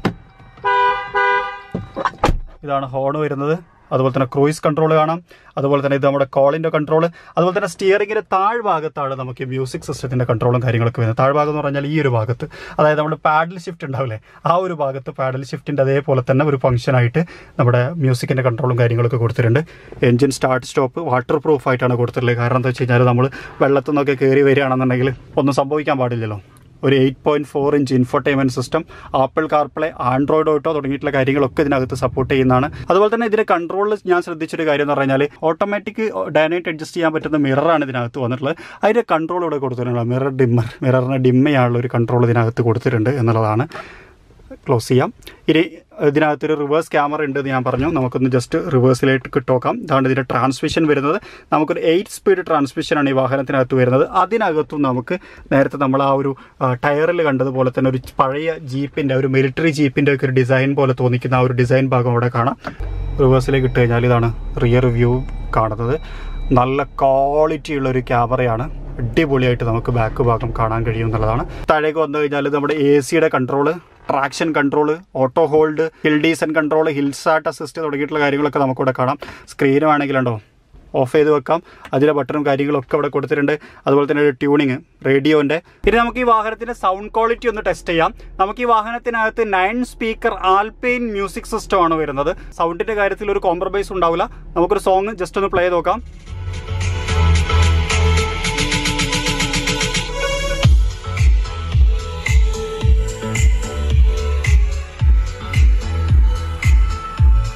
ഇതാണ് ഹോൺ വരുന്നത് അതുപോലെ തന്നെ ക്രൂയിസ് കൺട്രോൾ കാണാം അതുപോലെ തന്നെ ഇത് നമ്മുടെ കോളിൻ്റെ കൺട്രോൾ അതുപോലെ തന്നെ സ്റ്റിയറിംഗിൻ്റെ താഴ്ഭാഗത്താണ് നമുക്ക് മ്യൂസിക് സിസ്റ്റത്തിൻ്റെ കൺട്രോളും കാര്യങ്ങളൊക്കെ വരുന്നത് താഴ്ഭാഗം എന്ന് പറഞ്ഞാൽ ഈ ഒരു ഭാഗത്ത് അതായത് നമ്മുടെ പാഡൽ ഷിഫ്റ്റ് ഉണ്ടാവില്ലേ ആ ഒരു ഭാഗത്ത് പാഡൽ ഷിഫ്റ്റിൻ്റെ അതേപോലെ തന്നെ ഒരു ഫംഗ്ഷനായിട്ട് നമ്മുടെ മ്യൂസിക്കിൻ്റെ കൺട്രോളും കാര്യങ്ങളൊക്കെ കൊടുത്തിട്ടുണ്ട് engine start stop waterproof ആയിട്ടാണ് കൊടുത്തിട്ടുള്ളത് കാരണം എന്താ വെച്ച് കഴിഞ്ഞാൽ നമ്മൾ വെള്ളത്തിൽ നിന്നൊക്കെ കയറി വരികയാണെന്നുണ്ടെങ്കിൽ ഒന്നും സംഭവിക്കാൻ പാടില്ലല്ലോ ഒരു eight point four inch infotainment system Apple CarPlay Android auto തുടങ്ങിയിട്ടുള്ള കാര്യങ്ങളൊക്കെ ഇതിനകത്ത് സപ്പോർട്ട് ചെയ്യുന്നതാണ് അതുപോലെ തന്നെ ഇതിൻ്റെ കൺട്രോളിൽ ഞാൻ ശ്രദ്ധിച്ചൊരു കാര്യം എന്ന് പറഞ്ഞാൽ ഓട്ടോമാറ്റിക് ഡയനൈറ്റ് അഡ്ജസ്റ്റ് ചെയ്യാൻ പറ്റുന്ന മിററാണ് ഇതിനകത്ത് വന്നിട്ടുള്ളത് അതിൻ്റെ കൺട്രോൾ ഇവിടെ കൊടുത്തിട്ടുണ്ട് മിറർ ഡിമ്മർ മിററിന് ഡിമ്മയാനുള്ള ഒരു കൺട്രോൾ ഇതിനകത്ത് കൊടുത്തിട്ടുണ്ട് എന്നുള്ളതാണ് ക്ലോസ് ചെയ്യാം ഇനി ഇതിനകത്തൊരു റിവേഴ്സ് ക്യാമറ ഉണ്ട് എന്ന് ഞാൻ പറഞ്ഞു നമുക്കൊന്ന് ജസ്റ്റ് റിവേഴ്സിലേക്ക് ഇട്ടോക്കാം ഇതാണ് ഇതിൻ്റെ ട്രാൻസ്മിഷൻ വരുന്നത് നമുക്കൊരു എയ്റ്റ് സ്പീഡ് ട്രാൻസ്മിഷനാണ് ഈ വാഹനത്തിനകത്ത് വരുന്നത് അതിനകത്തും നമുക്ക് നേരത്തെ നമ്മൾ ആ ഒരു ടയറിൽ കണ്ടതുപോലെ തന്നെ ഒരു പഴയ ജീപ്പിൻ്റെ ഒരു മിലിറ്ററി ജീപ്പിൻ്റെ ഒക്കെ ഒരു ഡിസൈൻ പോലെ തോന്നിക്കുന്ന ആ ഒരു ഡിസൈൻ ഭാഗം അവിടെ കാണാം റിവേഴ്സിലേക്ക് ഇട്ട് കഴിഞ്ഞാൽ ഇതാണ് റിയർ വ്യൂ കാണുന്നത് നല്ല ക്വാളിറ്റി ഉള്ള ഒരു ക്യാമറയാണ് അടിപൊളിയായിട്ട് നമുക്ക് ബാക്ക് ഭാഗം കാണാൻ കഴിയും എന്നുള്ളതാണ് താഴേക്ക് വന്നു കഴിഞ്ഞാൽ നമ്മുടെ എ സിയുടെ control traction control auto hold hill descent control hill start assist തുടങ്ങിയിട്ടുള്ള കാര്യങ്ങളൊക്കെ നമുക്കിവിടെ കാണാം സ്ക്രീൻ വേണമെങ്കിലുണ്ടോ ഓഫ് ചെയ്ത് വെക്കാം അതിലെ ബട്ടണും കാര്യങ്ങളൊക്കെ ഇവിടെ കൊടുത്തിട്ടുണ്ട് അതുപോലെ തന്നെ ഒരു ട്യൂണിങ് റേഡിയോൻ്റെ ഇനി നമുക്ക് ഈ വാഹനത്തിൻ്റെ സൗണ്ട് ക്വാളിറ്റി ഒന്ന് ടെസ്റ്റ് ചെയ്യാം നമുക്ക് ഈ വാഹനത്തിനകത്ത് nine speaker Alpine music system ആണ് വരുന്നത് സൗണ്ടിൻ്റെ കാര്യത്തിൽ ഒരു കോംപ്രമൈസ് ഉണ്ടാവില്ല നമുക്കൊരു സോങ് ജസ്റ്റ് ഒന്ന് പ്ലേ ചെയ്ത് നോക്കാം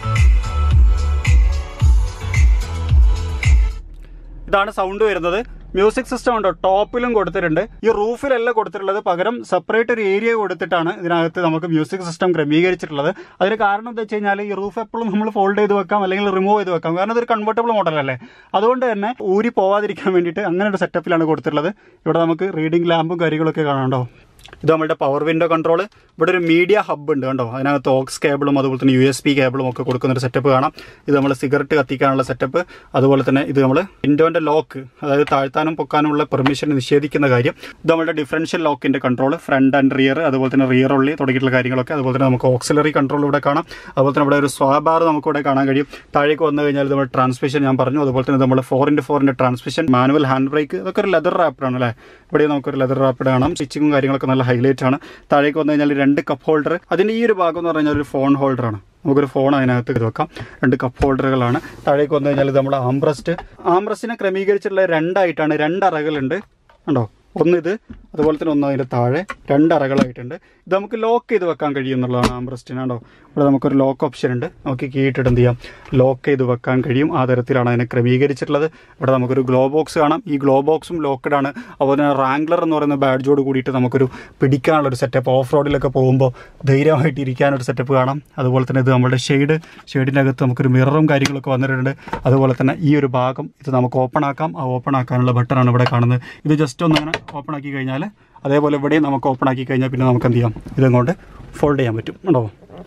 ഇതാണ് സൗണ്ട് വരുന്നത് മ്യൂസിക് സിസ്റ്റം ഉണ്ടോ ടോപ്പിലും കൊടുത്തിട്ടുണ്ട് ഈ റൂഫിലല്ല കൊടുത്തിട്ടുള്ളത് പകരം സെപ്പറേറ്റ് ഒരു ഏരിയ കൊടുത്തിട്ടാണ് ഇതിനകത്ത് നമുക്ക് മ്യൂസിക് സിസ്റ്റം ക്രമീകരിച്ചിട്ടുള്ളത് അതിന് കാരണം എന്താ വെച്ച് കഴിഞ്ഞാൽ ഈ റൂഫ് എപ്പോഴും നമ്മൾ ഫോൾഡ് ചെയ്ത് വെക്കാം അല്ലെങ്കിൽ റിമൂവ് ചെയ്ത് വെക്കാം കാരണം ഇതൊരു കൺവെർട്ടബിൾ മോഡൽ അല്ലേ അതുകൊണ്ട് തന്നെ ഊരി പോവാതിരിക്കാൻ വേണ്ടിയിട്ട് അങ്ങനെ ഒരു സെറ്റപ്പിലാണ് കൊടുത്തിട്ടുള്ളത് ഇവിടെ നമുക്ക് റീഡിംഗ് ലാമ്പും കാര്യങ്ങളൊക്കെ കാണാണ്ടോ ഇത് നമ്മുടെ പവർ വിൻഡോ കൺട്രോൾ ഇവിടെ ഒരു മീഡിയ ഹബ്ബ് ഉണ്ട് കണ്ടോ അതിനകത്ത് ഓക്സ് കേബിളും അതുപോലെ തന്നെ യു എസ് പി കേബിളും ഒക്കെ കൊടുക്കുന്ന ഒരു സെറ്റപ്പ് കാണാം ഇത് നമ്മൾ സിഗരറ്റ് കത്തിക്കാനുള്ള സെറ്റപ്പ് അതുപോലെ തന്നെ ഇത് നമ്മൾ വിൻഡോന്റെ ലോക്ക് അതായത് താഴ്ത്താനും പൊക്കാനുമുള്ള പെർമിഷൻ നിഷേധിക്കുന്ന കാര്യം ഇത് നമ്മുടെ ഡിഫറൻഷ്യൽ ലോക്കിന്റെ കൺട്രോൾ ഫ്രണ്ട് ആൻഡ് റിയർ അതുപോലെ തന്നെ റിയർ ഉള്ളി തുടങ്ങിയിട്ടുള്ള കാര്യങ്ങളൊക്കെ അതുപോലെ തന്നെ നമുക്ക് ഓക്സിലറി കൺട്രോൾ ഇവിടെ കാണാം അതുപോലെ തന്നെ ഇവിടെ ഒരു സ്വാബാർ നമുക്ക് ഇവിടെ കാണാൻ കഴിയും താഴേക്ക് വന്നു കഴിഞ്ഞാൽ നമ്മൾ ട്രാൻസ്മിഷൻ ഞാൻ പറഞ്ഞു അതുപോലെ തന്നെ നമ്മൾ ഫോർ ഇൻറ്റു ഫോറിൻ്റെ ട്രാൻസ്മിഷൻ മാനുവൽ ഹാൻഡ് ബ്രേക്ക് ഇതൊക്കെ ഒരു ലെതർ റാപ്പിഡാണ് അല്ലേ ഇവിടെ നമുക്കൊരു ലെതർ റാപ്പിഡ് കാണാം സ്റ്റിച്ചിങ്ങും കാര്യങ്ങളൊക്കെ നല്ല ഹൈലൈറ്റ് ആണ് താഴേക്ക് വന്നു കഴിഞ്ഞാൽ രണ്ട് കപ്പ് ഹോൾഡർ അതിൻ്റെ ഈ ഒരു ഭാഗം എന്ന് പറഞ്ഞാൽ ഒരു ഫോൺ ഹോൾഡറാണ് നമുക്കൊരു ഫോൺ അതിനകത്ത് ഇത് വെക്കാം രണ്ട് കപ്പ് ഹോൾഡറുകളാണ് താഴേക്ക് വന്നു കഴിഞ്ഞാൽ ഇത് നമ്മുടെ ആംബ്രസ്റ്റ് ആംബ്രസ്റ്റിനെ ക്രമീകരിച്ചിട്ടുള്ള രണ്ടായിട്ടാണ് രണ്ട് അറകളുണ്ട് കണ്ടോ ഒന്ന് ഇത് അതുപോലെ തന്നെ ഒന്ന് അതിൻ്റെ താഴെ രണ്ട് അറകളായിട്ടുണ്ട് ഇത് നമുക്ക് ലോക്ക് ചെയ്ത് വെക്കാൻ കഴിയും എന്നുള്ളതാണ് ആംബ്രസ്റ്റിന് കണ്ടോ ഇവിടെ നമുക്കൊരു ലോക്ക് ഓപ്ഷൻ ഉണ്ട് നമുക്ക് കീ ഇട്ടിട്ട് എന്ത് ചെയ്യാം ലോക്ക് ചെയ്ത് വെക്കാൻ കഴിയും ആ തരത്തിലാണ് അതിനെ ക്രമീകരിച്ചിട്ടുള്ളത് ഇവിടെ നമുക്കൊരു ഗ്ലോ ബോക്സ് കാണാം ഈ ഗ്ലോ ബോക്സും ലോക്കഡ് ആണ് അതുപോലെ തന്നെ റാംഗ്ലർ എന്ന് പറയുന്ന ബാഡ്ജോട് കൂടിയിട്ട് നമുക്കൊരു പിടിക്കാനുള്ള ഒരു സെറ്റപ്പ് ഓഫ് റോഡിലൊക്കെ പോകുമ്പോൾ ധൈര്യമായിട്ട് ഇരിക്കാനൊരു സെറ്റപ്പ് കാണാം അതുപോലെ തന്നെ ഇത് നമ്മുടെ ഷെയ്ഡ് ഷെയ്ഡിൻ്റെ അകത്ത് നമുക്കൊരു മിററും കാര്യങ്ങളൊക്കെ വന്നിട്ടുണ്ട് അതുപോലെ തന്നെ ഈ ഒരു ഭാഗം ഇത് നമുക്ക് ഓപ്പൺ ആക്കാം ആ ഓപ്പൺ ആക്കാനുള്ള ബട്ടണാണ് ഇവിടെ കാണുന്നത് ഇത് ജസ്റ്റ് ഒന്ന് അങ്ങനെ ഓപ്പൺ ആക്കി കഴിഞ്ഞാൽ അതേപോലെ ഇവിടെയും നമുക്ക് ഓപ്പൺ ആക്കി കഴിഞ്ഞാൽ പിന്നെ നമുക്ക് എന്ത് ചെയ്യാം ഇതങ്ങോട്ട് ഫോൾഡ് ചെയ്യാൻ പറ്റും ഉണ്ടോ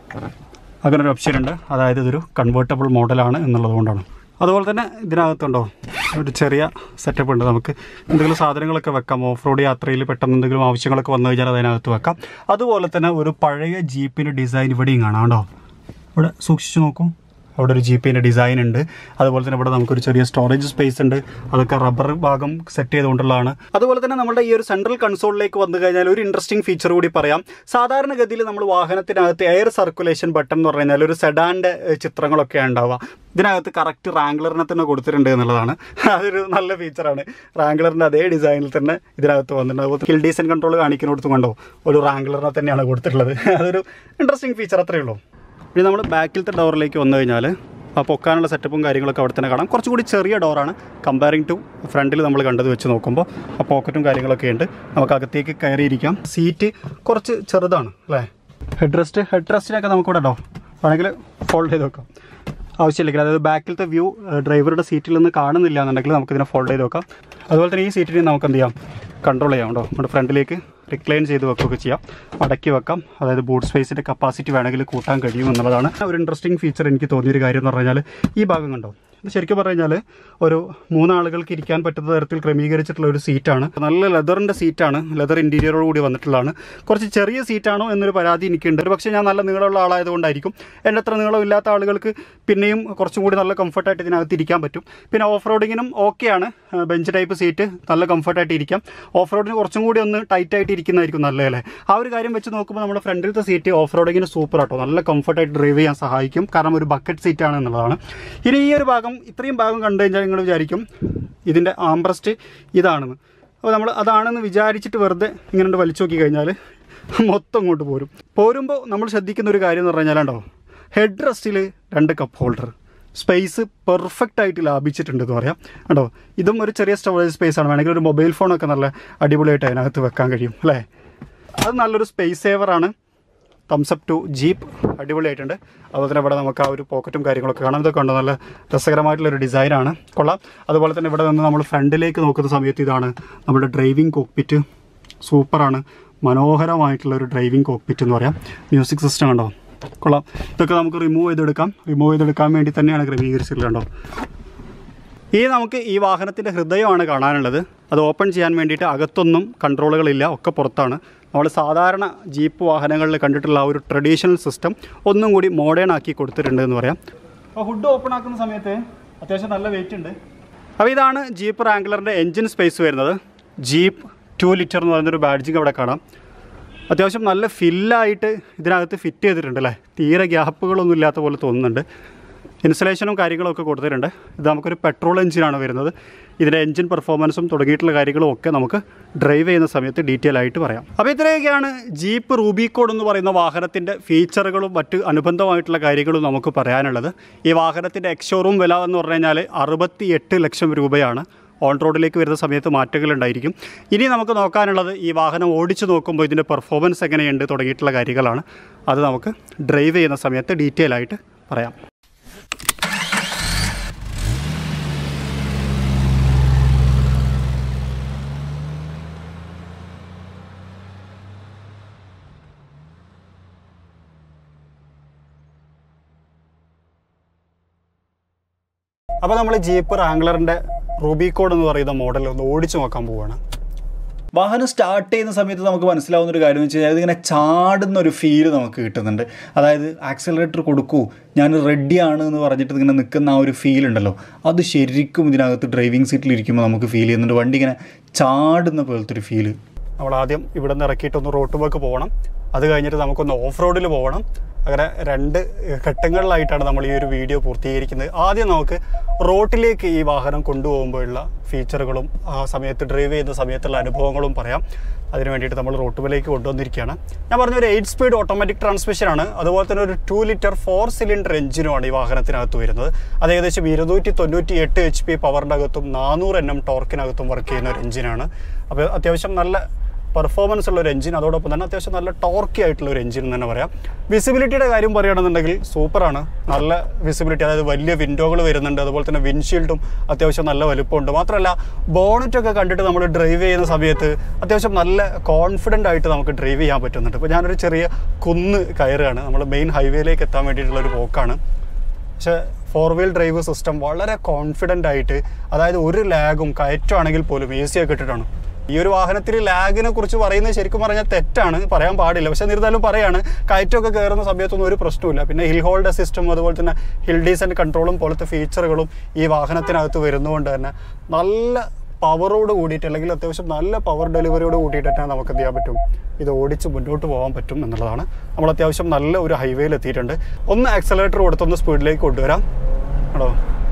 അങ്ങനെ ഒരു ഓപ്ഷൻ ഉണ്ട് അതായത് ഇതൊരു കൺവേർട്ടബിൾ മോഡലാണ് എന്നുള്ളത് കൊണ്ടാണ് അതുപോലെ തന്നെ ഇതിനകത്തുണ്ടോ ഒരു ചെറിയ സെറ്റപ്പ് ഉണ്ട് നമുക്ക് എന്തെങ്കിലും സാധനങ്ങളൊക്കെ വെക്കാം ഓഫ് റോഡ് യാത്രയിൽ പെട്ടെന്ന് എന്തെങ്കിലും ആവശ്യങ്ങളൊക്കെ വന്നു കഴിഞ്ഞാൽ അതിനകത്ത് വെക്കാം അതുപോലെ തന്നെ ഒരു പഴയ ജീപ്പിൻ്റെ ഡിസൈൻ ഇവിടെയും കാണാം കേട്ടോ ഇവിടെ സൂക്ഷിച്ചു നോക്കൂ അവിടെ ഒരു ജീപ്പിൻ്റെ ഡിസൈൻ ഉണ്ട് അതുപോലെ തന്നെ ഇവിടെ നമുക്കൊരു ചെറിയ സ്റ്റോറേജ് സ്പേസ് ഉണ്ട് അതൊക്കെ റബ്ബർ ഭാഗം സെറ്റ് ചെയ്തുകൊണ്ടുള്ളതാണ് അതുപോലെ തന്നെ നമ്മുടെ ഈ ഒരു സെൻട്രൽ കൺസോളിലേക്ക് വന്നു കഴിഞ്ഞാൽ ഒരു ഇൻട്രസ്റ്റിംഗ് ഫീച്ചർ കൂടി പറയാം സാധാരണഗതിയിൽ നമ്മൾ വാഹനത്തിനകത്ത് എയർ സർക്കുലേഷൻ ബട്ടൺ എന്ന് പറഞ്ഞു കഴിഞ്ഞാൽ ഒരു സെഡാൻ്റെ ചിത്രങ്ങളൊക്കെ ഉണ്ടാവുക ഇതിനകത്ത് കറക്റ്റ് റാംഗ്ലറിനെ തന്നെ കൊടുത്തിട്ടുണ്ട് എന്നുള്ളതാണ് അതൊരു നല്ല ഫീച്ചറാണ് റാംഗ്ലറിൻ്റെ അതേ ഡിസൈനിൽ തന്നെ ഇതിനകത്ത് വന്നിട്ടുണ്ട് അതുപോലെ ഹിൽ ഡീസൻ കൺട്രോൾ കാണിക്കുന്നിടത്ത് കണ്ടോ ഒരു റാംഗ്ലറിനെ തന്നെയാണ് കൊടുത്തിട്ടുള്ളത് അതൊരു ഇൻട്രസ്റ്റിംഗ് ഫീച്ചർ അത്രയേ ഉള്ളൂ ഇനി നമ്മൾ ബാക്കിലത്തെ ഡോറിലേക്ക് വന്നു കഴിഞ്ഞാൽ ആ പൊക്കാനുള്ള സെറ്റപ്പും കാര്യങ്ങളൊക്കെ അവിടെ തന്നെ കാണാം കുറച്ചുകൂടി ചെറിയ ഡോറാണ് കമ്പയറിങ് ടു ഫ്രണ്ടിൽ നമ്മൾ കണ്ടത് വെച്ച് നോക്കുമ്പോൾ ആ പോക്കറ്റും കാര്യങ്ങളൊക്കെ ഉണ്ട് നമുക്ക് അകത്തേക്ക് കയറിയിരിക്കാം സീറ്റ് കുറച്ച് ചെറുതാണ് അല്ലേ ഹെഡ് റെസ്റ്റ് ഹെഡ് റെസ്റ്റിനൊക്കെ നമുക്കിവിടെ ഡോ വേണമെങ്കിൽ ഫോൾഡ് ചെയ്ത് വെക്കാം ആവശ്യമില്ലെങ്കിൽ അതായത് ബാക്കിലത്തെ വ്യൂ ഡ്രൈവറുടെ സീറ്റിൽ നിന്ന് കാണുന്നില്ല എന്നുണ്ടെങ്കിൽ നമുക്ക് ഇതിനെ ഫോൾഡ് ചെയ്ത് വെക്കാം അതുപോലെ തന്നെ ഈ സീറ്റിനെ നമുക്ക് എന്ത് ചെയ്യാം കൺട്രോൾ ചെയ്യാം കേട്ടോ നമ്മുടെ ഫ്രണ്ടിലേക്ക് റിക്ലൈൻ ചെയ്ത് വെക്കുകയൊക്കെ ചെയ്യാം മടക്കി വെക്കാം അതായത് ബൂട്ട് സ്പേസിൻ്റെ കപ്പാസിറ്റി വേണമെങ്കിൽ കൂട്ടാൻ കഴിയും എന്നുള്ളതാണ് ഒരു ഇൻട്രസ്റ്റിംഗ് ഫീച്ചർ എനിക്ക് തോന്നിയൊരു കാര്യം എന്ന് പറഞ്ഞാൽ ഈ ഭാഗം കണ്ടോ ഇത് ശരിക്കും പറഞ്ഞു കഴിഞ്ഞാൽ ഒരു മൂന്നാളുകൾക്ക് ഇരിക്കാൻ പറ്റുന്ന തരത്തിൽ ക്രമീകരിച്ചിട്ടുള്ള ഒരു സീറ്റാണ് നല്ല ലെതറിൻ്റെ സീറ്റാണ് ലെതർ ഇൻറ്റീരിയറോട് കൂടി വന്നിട്ടുള്ളതാണ് കുറച്ച് ചെറിയ സീറ്റാണോ എന്നൊരു പരാതി എനിക്കുണ്ട് ഒരു പക്ഷേ ഞാൻ നല്ല നീളമുള്ള ആളായതുകൊണ്ടായിരിക്കും എൻ്റെ അത്ര നീളമില്ലാത്ത ആളുകൾക്ക് പിന്നെയും കുറച്ചും കൂടി നല്ല കംഫർട്ടായിട്ട് ഇതിനകത്ത് ഇരിക്കാൻ പറ്റും പിന്നെ ഓഫ് റോഡിങ്ങിനും ഓക്കെയാണ് ബെഞ്ച് ടൈപ്പ് സീറ്റ് നല്ല കംഫർട്ടായിട്ട് ഇരിക്കാം ഓഫ് റോഡിന് കുറച്ചും കൂടി ഒന്ന് ടൈറ്റായിട്ട് ഇരിക്കുന്നതായിരിക്കും നല്ലതല്ലേ ആ ഒരു കാര്യം വെച്ച് നോക്കുമ്പോൾ നമ്മുടെ ഫ്രണ്ടിലത്തെ സീറ്റ് ഓഫ് റോഡിങ്ങിന് സൂപ്പർ ആട്ടോ നല്ല കംഫർട്ടായിട്ട് ഡ്രൈവ് ചെയ്യാൻ സഹായിക്കും കാരണം ഒരു ബക്കറ്റ് സീറ്റാണ് എന്നുള്ളതാണ് ഇനി ഈ ഒരു ഭാഗം ഇത്രയും ഭാഗം കണ്ടു കഴിഞ്ഞാൽ നിങ്ങൾ വിചാരിക്കും ഇതിൻ്റെ ആംബ്രസ്റ്റ് ഇതാണെന്ന് അപ്പോൾ നമ്മൾ അതാണെന്ന് വിചാരിച്ചിട്ട് വെറുതെ ഇങ്ങനെ വലിച്ചു നോക്കി കഴിഞ്ഞാൽ മൊത്തം ഇങ്ങോട്ട് പോരും പോരുമ്പോൾ നമ്മൾ ശ്രദ്ധിക്കുന്ന ഒരു കാര്യം എന്ന് പറഞ്ഞാലുണ്ടോ ഹെഡ് റെസ്റ്റിൽ രണ്ട് കപ്പ് ഹോൾഡർ സ്പേസ് പെർഫെക്റ്റ് ആയിട്ട് ലാഭിച്ചിട്ടുണ്ട് എന്ന് പറയാം കേട്ടോ ഇതും ഒരു ചെറിയ സ്റ്റോറേജ് സ്പേസ് ആണ് വേണമെങ്കിൽ ഒരു മൊബൈൽ ഫോണൊക്കെ നല്ല അടിപൊളിയായിട്ട് അതിനകത്ത് വെക്കാൻ കഴിയും അല്ലേ അത് നല്ലൊരു സ്പേസ് സേവറാണ് തംസപ്പ് ടു ജീപ്പ് അടിപൊളിയായിട്ടുണ്ട് അതുപോലെ തന്നെ ഇവിടെ നമുക്ക് ആ ഒരു പോക്കറ്റും കാര്യങ്ങളൊക്കെ കാണാം ഇതൊക്കെ ഉണ്ട് നല്ല രസകരമായിട്ടുള്ളൊരു ഡിസൈനാണ് കൊള്ളാം അതുപോലെ തന്നെ ഇവിടെ നിന്ന് നമ്മൾ ഫ്രണ്ടിലേക്ക് നോക്കുന്ന സമയത്ത് ഇതാണ് നമ്മുടെ ഡ്രൈവിംഗ് കോക്പിറ്റ് സൂപ്പറാണ് മനോഹരമായിട്ടുള്ള ഒരു ഡ്രൈവിംഗ് കോക്പിറ്റ് എന്ന് പറയാം മ്യൂസിക് സിസ്റ്റം കണ്ടോ കൊള്ളാം ഇതൊക്കെ നമുക്ക് റിമൂവ് ചെയ്തെടുക്കാം റിമൂവ് ചെയ്തെടുക്കാൻ വേണ്ടി തന്നെയാണ് ക്രമീകരിച്ചിട്ടുള്ളത് കണ്ടോ ഈ നമുക്ക് ഈ വാഹനത്തിൻ്റെ ഹൃദയമാണ് കാണാനുള്ളത് അത് ഓപ്പൺ ചെയ്യാൻ വേണ്ടിയിട്ട് അകത്തൊന്നും കൺട്രോളുകളില്ല ഒക്കെ പുറത്താണ് നമ്മൾ സാധാരണ ജീപ്പ് വാഹനങ്ങളിൽ കണ്ടിട്ടുള്ള ആ ഒരു ട്രഡീഷണൽ സിസ്റ്റം ഒന്നും കൂടി മോഡേൺ ആക്കി കൊടുത്തിട്ടുണ്ട് എന്ന് പറയാം അപ്പോൾ ഹുഡ് ഓപ്പൺ ആക്കുന്ന സമയത്ത് അത്യാവശ്യം നല്ല വെയിറ്റ് ഉണ്ട് അപ്പോൾ ഇതാണ് ജീപ്പ് റാംഗ്ലറിൻ്റെ എൻജിൻ സ്പേസ് വരുന്നത് ജീപ്പ് ടു ലിറ്റർ എന്ന് പറയുന്നൊരു ബാഡ്ജിങ് അവിടെ കാണാം അത്യാവശ്യം നല്ല ഫില്ലായിട്ട് ഇതിനകത്ത് ഫിറ്റ് ചെയ്തിട്ടുണ്ട് അല്ലേ തീരെ ഗ്യാപ്പുകളൊന്നും ഇല്ലാത്ത പോലെ തോന്നുന്നുണ്ട് ഇൻസ്റ്റലേഷനും കാര്യങ്ങളും ഒക്കെ കൊടുത്തിട്ടുണ്ട് ഇത് നമുക്കൊരു പെട്രോൾ എഞ്ചിനാണ് വരുന്നത് ഇതിൻ്റെ എഞ്ചിൻ പെർഫോമൻസും തുടങ്ങിയിട്ടുള്ള കാര്യങ്ങളും ഒക്കെ നമുക്ക് ഡ്രൈവ് ചെയ്യുന്ന സമയത്ത് ഡീറ്റെയിൽ ആയിട്ട് പറയാം അപ്പോൾ ഇത്രയൊക്കെയാണ് ജീപ്പ് റൂബിക്കോഡ് എന്ന് പറയുന്ന വാഹനത്തിൻ്റെ ഫീച്ചറുകളും മറ്റ് അനുബന്ധമായിട്ടുള്ള കാര്യങ്ങളും നമുക്ക് പറയാനുള്ളത് ഈ വാഹനത്തിൻ്റെ എക്സ് ഷോറൂം വില എന്ന് പറഞ്ഞു കഴിഞ്ഞാൽ അറുപത്തി എട്ട് ലക്ഷം രൂപയാണ് ഓൺ റോഡിലേക്ക് വരുന്ന സമയത്ത് മാറ്റങ്ങൾ ഉണ്ടായിരിക്കും ഇനി നമുക്ക് നോക്കാനുള്ളത് ഈ വാഹനം ഓടിച്ചു നോക്കുമ്പോൾ ഇതിൻ്റെ പെർഫോമൻസ് എങ്ങനെയുണ്ട് തുടങ്ങിയിട്ടുള്ള കാര്യങ്ങളാണ് അത് നമുക്ക് ഡ്രൈവ് ചെയ്യുന്ന സമയത്ത് ഡീറ്റെയിൽ ആയിട്ട് പറയാം അപ്പോൾ നമ്മൾ ജീപ്പ് റാംഗ്ലറിൻ്റെ റൂബിക്കോഡ് എന്ന് പറയുന്ന മോഡൽ ഒന്ന് ഓടിച്ചു നോക്കാൻ പോവുകയാണ് വാഹനം സ്റ്റാർട്ട് ചെയ്യുന്ന സമയത്ത് നമുക്ക് മനസ്സിലാവുന്ന ഒരു കാര്യം എന്ന് വെച്ച് കഴിഞ്ഞാൽ ഇതിങ്ങനെ ചാടുന്ന ഒരു ഫീല് നമുക്ക് കിട്ടുന്നുണ്ട് അതായത് ആക്സിലറേറ്റർ കൊടുക്കൂ ഞാൻ റെഡിയാണ് എന്ന് പറഞ്ഞിട്ട് ഇങ്ങനെ നിൽക്കുന്ന ആ ഒരു ഫീൽ ഉണ്ടല്ലോ അത് ശരിക്കും ഇതിനകത്ത് ഡ്രൈവിംഗ് സീറ്റിൽ ഇരിക്കുമ്പോൾ നമുക്ക് ഫീൽ ചെയ്യുന്നുണ്ട് വണ്ടി ഇങ്ങനെ ചാടുന്ന പോലത്തെ ഒരു ഫീല് നമ്മൾ ആദ്യം ഇവിടെ നിന്ന് ഇറക്കിയിട്ടൊന്ന് റോട്ടുമൊക്കെ പോകണം അത് കഴിഞ്ഞിട്ട് നമുക്കൊന്ന് ഓഫ് റോഡിൽ പോകണം അങ്ങനെ രണ്ട് ഘട്ടങ്ങളിലായിട്ടാണ് നമ്മൾ ഈ ഒരു വീഡിയോ പൂർത്തീകരിക്കുന്നത് ആദ്യം നമുക്ക് റോട്ടിലേക്ക് ഈ വാഹനം കൊണ്ടുപോകുമ്പോഴുള്ള ഫീച്ചറുകളും ആ സമയത്ത് ഡ്രൈവ് ചെയ്യുന്ന സമയത്തുള്ള അനുഭവങ്ങളും പറയാം അതിന് വേണ്ടിയിട്ട് നമ്മൾ റോട്ടുമിലേക്ക് കൊണ്ടുവന്നിരിക്കുകയാണ് ഞാൻ പറഞ്ഞ ഒരു എയ്റ്റ് സ്പീഡ് ഓട്ടോമാറ്റിക് ട്രാൻസ്മിഷനാണ് അതുപോലെ തന്നെ ഒരു ടു ലിറ്റർ ഫോർ സിലിണ്ടർ എഞ്ചിനുമാണ് ഈ വാഹനത്തിനകത്ത് വരുന്നത് അത് ഏകദേശം ഇരുന്നൂറ്റി തൊണ്ണൂറ്റി എട്ട് എച്ച് പി പവറിൻ്റെ അകത്തും നാനൂറ് എൻ എം ടോർക്കിനകത്തും വർക്ക് ചെയ്യുന്ന ഒരു എഞ്ചിനാണ് അപ്പോൾ അത്യാവശ്യം നല്ല പെർഫോമൻസ് ഉള്ള ഒരു എഞ്ചിൻ അതോടൊപ്പം തന്നെ അത്യാവശ്യം നല്ല ടോർക്കി ആയിട്ടുള്ള ഒരു എഞ്ചിൻ എന്ന് തന്നെ പറയാം വിസിബിലിറ്റിയുടെ കാര്യം പറയുകയാണെന്നുണ്ടെങ്കിൽ സൂപ്പറാണ് നല്ല വിസിബിലിറ്റി അതായത് വലിയ വിൻഡോകൾ വരുന്നുണ്ട് അതുപോലെ തന്നെ വിൻഷീൽഡും അത്യാവശ്യം നല്ല വലുപ്പമുണ്ട് മാത്രമല്ല ബോണറ്റൊക്കെ കണ്ടിട്ട് നമ്മൾ ഡ്രൈവ് ചെയ്യുന്ന സമയത്ത് അത്യാവശ്യം നല്ല കോൺഫിഡൻ്റ് ആയിട്ട് നമുക്ക് ഡ്രൈവ് ചെയ്യാൻ പറ്റുന്നുണ്ട് ഇപ്പോൾ ഞാനൊരു ചെറിയ കുന്ന് കയറുകയാണ് നമ്മൾ മെയിൻ ഹൈവേയിലേക്ക് എത്താൻ വേണ്ടിയിട്ടുള്ള ഒരു പോക്കാണ് പക്ഷേ ഫോർ വീൽ ഡ്രൈവ് സിസ്റ്റം വളരെ കോൺഫിഡൻ്റ് ആയിട്ട് അതായത് ഒരു ലാഗും കയറ്റമാണെങ്കിൽ പോലും എ സി ഒക്കെ ഇട്ടിട്ടാണ് ഈ ഒരു വാഹനത്തിൽ ലാഗിനെ കുറിച്ച് പറയുന്നത് ശരിക്കും പറഞ്ഞാൽ തെറ്റാണ് പറയാൻ പാടില്ല പക്ഷെ എന്നിരുന്നാലും പറയാണ് കയറ്റമൊക്കെ കയറുന്ന സമയത്തൊന്നും ഒരു പ്രശ്നമില്ല പിന്നെ ഹിൽ ഹോൾഡ് സിസ്റ്റം അതുപോലെ തന്നെ ഹിൽ ഡീസൻ്റ് കൺട്രോളും പോലത്തെ ഫീച്ചറുകളും ഈ വാഹനത്തിനകത്ത് വരുന്നതുകൊണ്ട് തന്നെ നല്ല പവറോട് കൂടിയിട്ട് അല്ലെങ്കിൽ അത്യാവശ്യം നല്ല പവർ ഡെലിവറിയോട് കൂട്ടിയിട്ട് തന്നെ നമുക്ക് എന്ത് ചെയ്യാൻ പറ്റും ഇത് ഓടിച്ച് മുന്നോട്ട് പോകാൻ പറ്റും എന്നുള്ളതാണ് നമ്മൾ അത്യാവശ്യം നല്ല ഒരു ഹൈവേയിൽ എത്തിയിട്ടുണ്ട് ഒന്ന് ആക്സലേറ്റർ കൊടുത്തൊന്ന് സ്പീഡിലേക്ക് കൊണ്ടുവരാം കേട്ടോ